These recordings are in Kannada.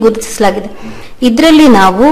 ಗುರುತಿಸಲಾಗಿದೆ ಇದರಲ್ಲಿ ನಾವು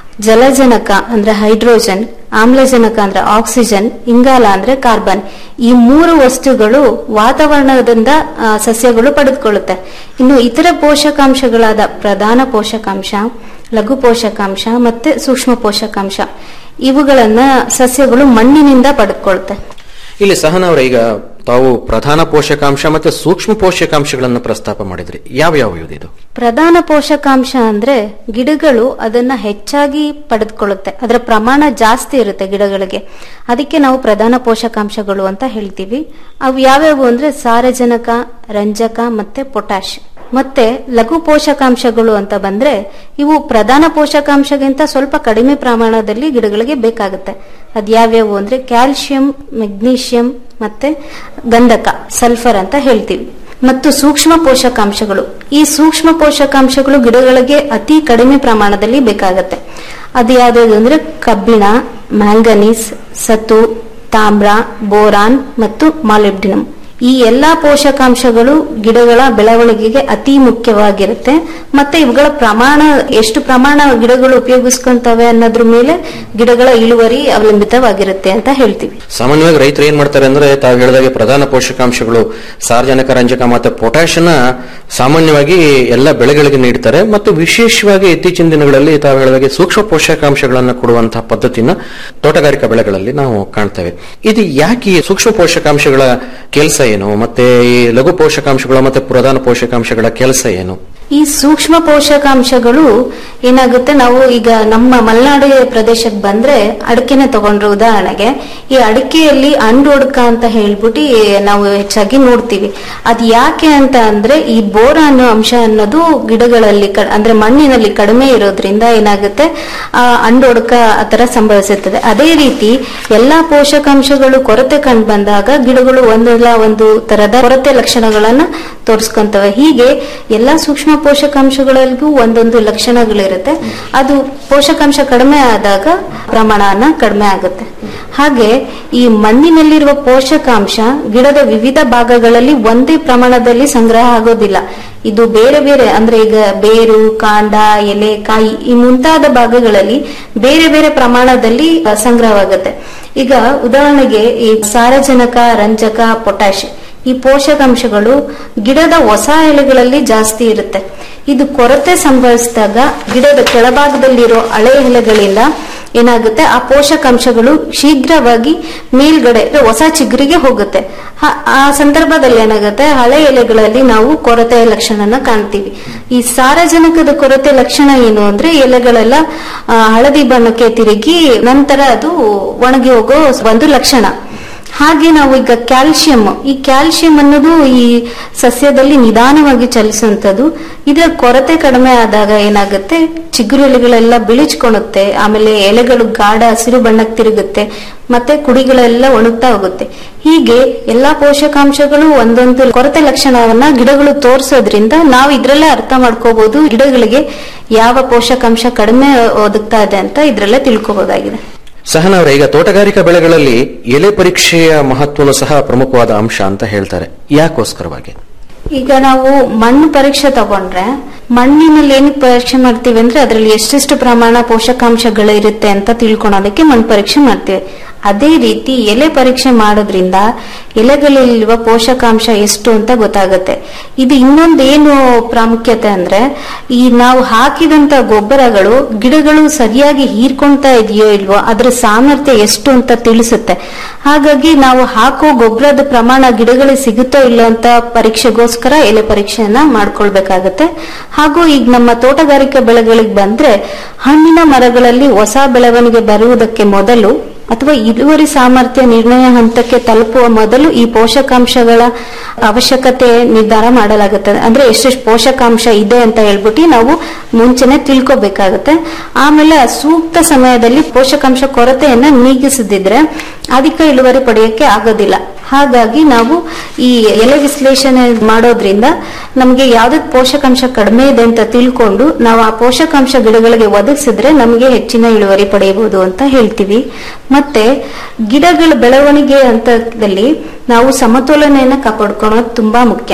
ಜಲಜನಕ ಅಂದ್ರೆ ಹೈಡ್ರೋಜನ್ ಆಮ್ಲಜನಕ ಅಂದ್ರೆ ಆಕ್ಸಿಜನ್ ಇಂಗಾಲ ಅಂದ್ರೆ ಕಾರ್ಬನ್ ಈ ಮೂರು ವಸ್ತುಗಳು ವಾತಾವರಣದಿಂದ ಆ, ಸಸ್ಯಗಳು ಪಡೆದುಕೊಳ್ಳುತ್ತೆ ಇನ್ನು ಇತರ ಪೋಷಕಾಂಶಗಳಾದ ಪ್ರಧಾನ ಪೋಷಕಾಂಶ ಲಘು ಪೋಷಕಾಂಶ ಮತ್ತೆ ಸೂಕ್ಷ್ಮ ಪೋಷಕಾಂಶ ಇವುಗಳನ್ನ ಸಸ್ಯಗಳು ಮಣ್ಣಿನಿಂದ ಪಡೆದುಕೊಳ್ಳುತ್ತೆ ಇಲ್ಲಿ ಸಹನವರ ಈಗ ತಾವು ಪ್ರಧಾನ ಪೋಷಕಾಂಶ ಮತ್ತೆ ಸೂಕ್ಷ್ಮ ಪೋಷಕಾಂಶಗಳನ್ನು ಪ್ರಸ್ತಾಪ ಮಾಡಿದ್ರಿ ಯಾವ ಯಾವ ಇದು ಪ್ರಧಾನ ಪೋಷಕಾಂಶ ಅಂದ್ರೆ ಗಿಡಗಳು ಅದನ್ನ ಹೆಚ್ಚಾಗಿ ಪಡೆದುಕೊಳ್ಳುತ್ತೆ ಅದರ ಪ್ರಮಾಣ ಜಾಸ್ತಿ ಇರುತ್ತೆ ಗಿಡಗಳಿಗೆ ಅದಕ್ಕೆ ನಾವು ಪ್ರಧಾನ ಪೋಷಕಾಂಶಗಳು ಅಂತ ಹೇಳ್ತೀವಿ ಅವು ಯಾವ್ಯಾವು ಅಂದ್ರೆ ಸಾರಜನಕ ರಂಜಕ ಮತ್ತೆ ಪೊಟ್ಯಾಶ್ ಮತ್ತೆ ಲಘು ಪೋಷಕಾಂಶಗಳು ಅಂತ ಬಂದ್ರೆ ಇವು ಪ್ರಧಾನ ಪೋಷಕಾಂಶಗಿಂತ ಸ್ವಲ್ಪ ಕಡಿಮೆ ಪ್ರಮಾಣದಲ್ಲಿ ಗಿಡಗಳಿಗೆ ಬೇಕಾಗುತ್ತೆ ಅದ್ಯಾವ್ಯಾವು ಅಂದ್ರೆ ಕ್ಯಾಲ್ಸಿಯಂ ಮೆಗ್ನೀಷಿಯಂ ಮತ್ತೆ ಗಂಧಕ ಸಲ್ಫರ್ ಅಂತ ಹೇಳ್ತೀವಿ ಮತ್ತು ಸೂಕ್ಷ್ಮ ಪೋಷಕಾಂಶಗಳು ಈ ಸೂಕ್ಷ್ಮ ಪೋಷಕಾಂಶಗಳು ಗಿಡಗಳಿಗೆ ಅತಿ ಕಡಿಮೆ ಪ್ರಮಾಣದಲ್ಲಿ ಬೇಕಾಗತ್ತೆ ಅದು ಯಾವ್ದು ಅಂದ್ರೆ ಕಬ್ಬಿಣ ಮ್ಯಾಂಗನೀಸ್ ಸತು ತಾಮ್ರ ಬೋರಾನ್ ಮತ್ತು ಮಾಲಿಬ್ಡಿನಮ್ ಈ ಎಲ್ಲಾ ಪೋಷಕಾಂಶಗಳು ಗಿಡಗಳ ಬೆಳವಣಿಗೆಗೆ ಅತಿ ಮುಖ್ಯವಾಗಿರುತ್ತೆ ಮತ್ತೆ ಇವುಗಳ ಪ್ರಮಾಣ ಎಷ್ಟು ಪ್ರಮಾಣ ಗಿಡಗಳು ಉಪಯೋಗಿಸ್ಕೊಂತವೆ ಅನ್ನೋದ್ರ ಮೇಲೆ ಗಿಡಗಳ ಇಳುವರಿ ಅವಲಂಬಿತವಾಗಿರುತ್ತೆ ಅಂತ ಹೇಳ್ತೀವಿ ಸಾಮಾನ್ಯವಾಗಿ ರೈತರು ಏನ್ ಮಾಡ್ತಾರೆ ಅಂದ್ರೆ ತಾವು ಹೇಳಿದಾಗೆ ಪ್ರಧಾನ ಪೋಷಕಾಂಶಗಳು ಸಾರ್ವಜನಿಕ ರಂಜಕ ಮತ್ತು ಪೊಟ್ಯಾಷನ ಸಾಮಾನ್ಯವಾಗಿ ಎಲ್ಲ ಬೆಳೆಗಳಿಗೆ ನೀಡ್ತಾರೆ ಮತ್ತು ವಿಶೇಷವಾಗಿ ಇತ್ತೀಚಿನ ದಿನಗಳಲ್ಲಿ ತಾವು ಹೇಳಿದಾಗೆ ಸೂಕ್ಷ್ಮ ಪೋಷಕಾಂಶಗಳನ್ನು ಕೊಡುವಂತಹ ಪದ್ಧತಿನ ತೋಟಗಾರಿಕಾ ಬೆಳೆಗಳಲ್ಲಿ ನಾವು ಕಾಣ್ತೇವೆ ಇದು ಯಾಕೆ ಈ ಸೂಕ್ಷ್ಮ ಪೋಷಕಾಂಶಗಳ ಕೆಲಸ ಏನು ಮತ್ತೆ ಈ ಲಘು ಪೋಷಕಾಂಶಗಳು ಮತ್ತೆ ಪ್ರಧಾನ ಪೋಷಕಾಂಶಗಳ ಕೆಲಸ ಏನು ಈ ಸೂಕ್ಷ್ಮ ಪೋಷಕಾಂಶಗಳು ಏನಾಗುತ್ತೆ ನಾವು ಈಗ ನಮ್ಮ ಮಲೆನಾಡು ಪ್ರದೇಶಕ್ಕೆ ಬಂದ್ರೆ ಅಡಿಕೆನೆ ತಗೊಂಡ್ರೆ ಉದಾಹರಣೆಗೆ ಈ ಅಡಿಕೆಯಲ್ಲಿ ಅಂಡೊಡ್ಕ ಅಂತ ಹೇಳ್ಬಿಟ್ಟು ನಾವು ಹೆಚ್ಚಾಗಿ ನೋಡ್ತೀವಿ ಅದ್ ಯಾಕೆ ಅಂತ ಅಂದ್ರೆ ಈ ಬೋರಾನ್ ಅಂಶ ಅನ್ನೋದು ಗಿಡಗಳಲ್ಲಿ ಕ- ಅಂದ್ರೆ ಮಣ್ಣಿನಲ್ಲಿ ಕಡಿಮೆ ಇರೋದ್ರಿಂದ ಏನಾಗುತ್ತೆ ಆ ಅಂಡೊಡ್ಕ ಆತರ ಸಂಭವಿಸುತ್ತದೆ ಅದೇ ರೀತಿ ಎಲ್ಲಾ ಪೋಷಕಾಂಶಗಳು ಕೊರತೆ ಕಂಡು ಬಂದಾಗ ಗಿಡಗಳು ಒಂದಲ್ಲ ಒಂದು ತರದ ಕೊರತೆ ಲಕ್ಷಣಗಳನ್ನ ತೋರಿಸ್ಕೊಂತವೆ ಹೀಗೆ ಎಲ್ಲಾ ಸೂಕ್ಷ್ಮ ಪೋಷಕಾಂಶಗಳಿಗೂ ಒಂದೊಂದು ಲಕ್ಷಣಗಳಿರುತ್ತೆ ಅದು ಪೋಷಕಾಂಶ ಕಡಿಮೆ ಆದಾಗ ಪ್ರಮಾಣನ ಕಡಿಮೆ ಆಗುತ್ತೆ ಹಾಗೆ ಈ ಮಣ್ಣಿನಲ್ಲಿರುವ ಪೋಷಕಾಂಶ ಗಿಡದ ವಿವಿಧ ಭಾಗಗಳಲ್ಲಿ ಒಂದೇ ಪ್ರಮಾಣದಲ್ಲಿ ಸಂಗ್ರಹ ಆಗೋದಿಲ್ಲ ಇದು ಬೇರೆ ಬೇರೆ ಅಂದ್ರೆ ಈಗ ಬೇರು ಕಾಂಡ ಎಲೆ ಕಾಯಿ ಈ ಮುಂತಾದ ಭಾಗಗಳಲ್ಲಿ ಬೇರೆ ಬೇರೆ ಪ್ರಮಾಣದಲ್ಲಿ ಆ, ಸಂಗ್ರಹವಾಗುತ್ತೆ ಈಗ ಉದಾಹರಣೆಗೆ ಈ ಸಾರಜನಕ ರಂಜಕ ಪೊಟ್ಯಾಶ್ ಈ ಪೋಷಕಾಂಶಗಳು ಗಿಡದ ಹೊಸ ಎಲೆಗಳಲ್ಲಿ ಜಾಸ್ತಿ ಇರುತ್ತೆ ಇದು ಕೊರತೆ ಸಂಭವಿಸಿದಾಗ ಗಿಡದ ಕೆಳಭಾಗದಲ್ಲಿರೋ ಹಳೆ ಎಲೆಗಳಿಂದ ಏನಾಗುತ್ತೆ ಆ ಪೋಷಕಾಂಶಗಳು ಶೀಘ್ರವಾಗಿ ಮೇಲ್ಗಡೆ ಅಂದ್ರೆ ಹೊಸ ಚಿಗುರಿಗೆ ಹೋಗುತ್ತೆ ಹ- ಆ ಸಂದರ್ಭದಲ್ಲಿ ಏನಾಗುತ್ತೆ ಹಳೆ ಎಲೆಗಳಲ್ಲಿ ನಾವು ಕೊರತೆಯ ಲಕ್ಷಣನ ಕಾಣ್ತೀವಿ ಈ ಸಾರಜನಕದ ಕೊರತೆ ಲಕ್ಷಣ ಏನು ಅಂದ್ರೆ ಎಲೆಗಳೆಲ್ಲ ಆ, ಹಳದಿ ಬಣ್ಣಕ್ಕೆ ತಿರುಗಿ ನಂತರ ಅದು ಒಣಗಿ ಹೋಗೋ ಒಂದು ಲಕ್ಷಣ ಹಾಗೆ ನಾವು ಈಗ ಕ್ಯಾಲ್ಸಿಯಂ ಈ ಕ್ಯಾಲ್ಸಿಯಂ ಅನ್ನೋದು ಈ ಸಸ್ಯದಲ್ಲಿ ನಿಧಾನವಾಗಿ ಚಲಿಸುವಂತದ್ದು ಇದರ ಕೊರತೆ ಕಡಿಮೆ ಆದಾಗ ಏನಾಗುತ್ತೆ ಚಿಗುರು ಎಲೆಗಳೆಲ್ಲ ಬಿಳಿಚ್ಕೊಳುತ್ತೆ ಆಮೇಲೆ ಎಲೆಗಳು ಗಾಢ ಹಸಿರು ಬಣ್ಣಕ್ಕೆ ತಿರುಗುತ್ತೆ ಮತ್ತೆ ಕುಡಿಗಳೆಲ್ಲ ಒಣಗ್ತಾ ಹೋಗುತ್ತೆ ಹೀಗೆ ಎಲ್ಲಾ ಪೋಷಕಾಂಶಗಳು ಒಂದೊಂದು ಕೊರತೆ ಲಕ್ಷಣವನ್ನ ಗಿಡಗಳು ತೋರಿಸೋದ್ರಿಂದ ನಾವು ಇದ್ರಲ್ಲೇ ಅರ್ಥ ಮಾಡ್ಕೋಬಹುದು ಗಿಡಗಳಿಗೆ ಯಾವ ಪೋಷಕಾಂಶ ಕಡಿಮೆ ಒದಗ್ತಾ ಇದೆ ಅಂತ ಇದ್ರಲ್ಲೇ ತಿಳ್ಕೊಬಹುದಾಗಿದೆ ಸಹನವರ ಈಗ ತೋಟಗಾರಿಕಾ ಬೆಳೆಗಳಲ್ಲಿ ಎಲೆ ಪರೀಕ್ಷೆಯ ಮಹತ್ವನು ಸಹ ಪ್ರಮುಖವಾದ ಅಂಶ ಅಂತ ಹೇಳ್ತಾರೆ ಯಾಕೋಸ್ಕರವಾಗಿ ಈಗ ನಾವು ಮಣ್ಣು ಪರೀಕ್ಷೆ ತಗೊಂಡ್ರೆ ಮಣ್ಣಿನಲ್ಲಿ ಏನಕ್ಕೆ ಪರೀಕ್ಷೆ ಮಾಡ್ತೀವಿ ಅಂದ್ರೆ ಅದರಲ್ಲಿ ಎಷ್ಟೆಷ್ಟು ಪ್ರಮಾಣ ಪೋಷಕಾಂಶಗಳು ಇರುತ್ತೆ ಅಂತ ತಿಳ್ಕೊಳೋದಕ್ಕೆ ಮಣ್ಣು ಪರೀಕ್ಷೆ ಮಾಡ್ತೀವಿ ಅದೇ ರೀತಿ ಎಲೆ ಪರೀಕ್ಷೆ ಮಾಡೋದ್ರಿಂದ ಎಲೆಗಳಲ್ಲಿರುವ ಪೋಷಕಾಂಶ ಎಷ್ಟು ಅಂತ ಗೊತ್ತಾಗುತ್ತೆ ಇದು ಇನ್ನೊಂದೇನು ಪ್ರಾಮುಖ್ಯತೆ ಅಂದ್ರೆ ಈ ನಾವು ಹಾಕಿದಂತ ಗೊಬ್ಬರಗಳು ಗಿಡಗಳು ಸರಿಯಾಗಿ ಹೀರ್ಕೊಂತಾ ಇದೆಯೋ ಇಲ್ವೋ ಅದರ ಸಾಮರ್ಥ್ಯ ಎಷ್ಟು ಅಂತ ತಿಳಿಸುತ್ತೆ ಹಾಗಾಗಿ ನಾವು ಹಾಕೋ ಗೊಬ್ಬರದ ಪ್ರಮಾಣ ಗಿಡಗಳಿಗೆ ಸಿಗುತ್ತೋ ಇಲ್ಲೋ ಅಂತ ಪರೀಕ್ಷೆಗೋಸ್ಕರ ಎಲೆ ಪರೀಕ್ಷೆಯನ್ನ ಮಾಡ್ಕೊಳ್ಬೇಕಾಗತ್ತೆ ಹಾಗೂ ಈಗ ನಮ್ಮ ತೋಟಗಾರಿಕಾ ಬೆಳೆಗಳಿಗೆ ಬಂದ್ರೆ ಹಣ್ಣಿನ ಮರಗಳಲ್ಲಿ ಹೊಸ ಬೆಳವಣಿಗೆ ಬರುವುದಕ್ಕೆ ಮೊದಲು ಅಥವಾ ಇಳುವರಿ ಸಾಮರ್ಥ್ಯ ನಿರ್ಣಯ ಹಂತಕ್ಕೆ ತಲುಪುವ ಮೊದಲು ಈ ಪೋಷಕಾಂಶಗಳ ಅವಶ್ಯಕತೆ ನಿರ್ಧಾರ ಮಾಡಲಾಗುತ್ತದೆ ಅಂದ್ರೆ ಎಷ್ಟೆಷ್ಟು ಪೋಷಕಾಂಶ ಇದೆ ಅಂತ ಹೇಳ್ಬಿಟ್ಟು ನಾವು ಮುಂಚೆನೆ ತಿಳ್ಕೊಬೇಕಾಗತ್ತೆ ಆಮೇಲೆ ಆ ಸೂಕ್ತ ಸಮಯದಲ್ಲಿ ಪೋಷಕಾಂಶ ಕೊರತೆಯನ್ನ ನೀಗಿಸದಿದ್ರೆ ಅಧಿಕ ಇಳುವರಿ ಪಡೆಯಕ್ಕೆ ಆಗೋದಿಲ್ಲ ಹಾಗಾಗಿ ನಾವು ಈ ಎಲೆ ವಿಶ್ಲೇಷಣೆ ಮಾಡೋದ್ರಿಂದ ನಮಗೆ ಯಾವ್ದಕ್ ಪೋಷಕಾಂಶ ಕಡಿಮೆ ಇದೆ ಅಂತ ತಿಳ್ಕೊಂಡು ನಾವು ಆ ಪೋಷಕಾಂಶ ಗಿಡಗಳಿಗೆ ಒದಗಿಸಿದ್ರೆ ನಮಗೆ ಹೆಚ್ಚಿನ ಇಳುವರಿ ಪಡೆಯಬಹುದು ಅಂತ ಹೇಳ್ತೀವಿ ಮತ್ತೆ ಗಿಡಗಳ ಬೆಳವಣಿಗೆ ಹಂತದಲ್ಲಿ ನಾವು ಸಮತೋಲನೆಯನ್ನ ಕಾಪಾಡ್ಕೊಳ್ಳೋದು ತುಂಬಾ ಮುಖ್ಯ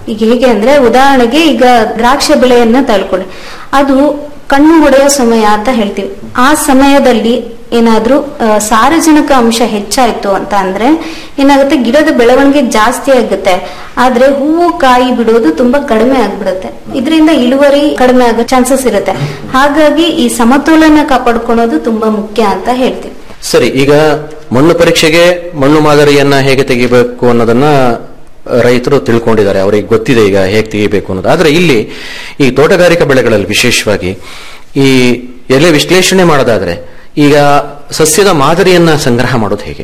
ಈಗ ಹೇಗೆ ಅಂದ್ರೆ ಉದಾಹರಣೆಗೆ ಈಗ ದ್ರಾಕ್ಷಿ ಬೆಳೆಯನ್ನ ತಳ್ಕೊಳ್ಳಿ ಅದು ಕಣ್ಣು ಹೊಡೆಯೋ ಸಮಯ ಅಂತ ಹೇಳ್ತೀವಿ ಆ ಸಮಯದಲ್ಲಿ ಏನಾದ್ರೂ ಆ, ಸಾರಜನಕ ಅಂಶ ಹೆಚ್ಚಾಯ್ತು ಅಂತ ಅಂದ್ರೆ ಏನಾಗುತ್ತೆ ಗಿಡದ ಬೆಳವಣಿಗೆ ಜಾಸ್ತಿ ಆಗುತ್ತೆ ಆದ್ರೆ ಹೂವು ಕಾಯಿ ಬಿಡೋದು ತುಂಬಾ ಕಡಿಮೆ ಆಗ್ಬಿಡುತ್ತೆ ಇದರಿಂದ ಇಳುವರಿ ಕಡಿಮೆ ಆಗೋ ಚಾನ್ಸಸ್ ಇರುತ್ತೆ ಹಾಗಾಗಿ ಈ ಸಮತೋಲನ ಕಾಪಾಡ್ಕೊಳೋದು ತುಂಬಾ ಮುಖ್ಯ ಅಂತ ಹೇಳ್ತೀವಿ ಸರಿ ಈಗ ಮಣ್ಣು ಪರೀಕ್ಷೆಗೆ ಮಣ್ಣು ಮಾದರಿಯನ್ನ ಹೇಗೆ ತೆಗಿಬೇಕು ಅನ್ನೋದನ್ನ ರೈತರು ತಿಳ್ಕೊಂಡಿದ್ದಾರೆ ಅವರಿಗೆ ಗೊತ್ತಿದೆ ಈಗ ಹೇಗೆ ತೆಗಿಬೇಕು ಅನ್ನೋದು ಆದ್ರೆ ಇಲ್ಲಿ ಈ ತೋಟಗಾರಿಕಾ ಬೆಳೆಗಳಲ್ಲಿ ವಿಶೇಷವಾಗಿ ಈ ಎಲೆ ವಿಶ್ಲೇಷಣೆ ಮಾಡೋದಾದ್ರೆ ಈಗ ಸಸ್ಯದ ಮಾದರಿಯನ್ನ ಸಂಗ್ರಹ ಮಾಡೋದು ಹೇಗೆ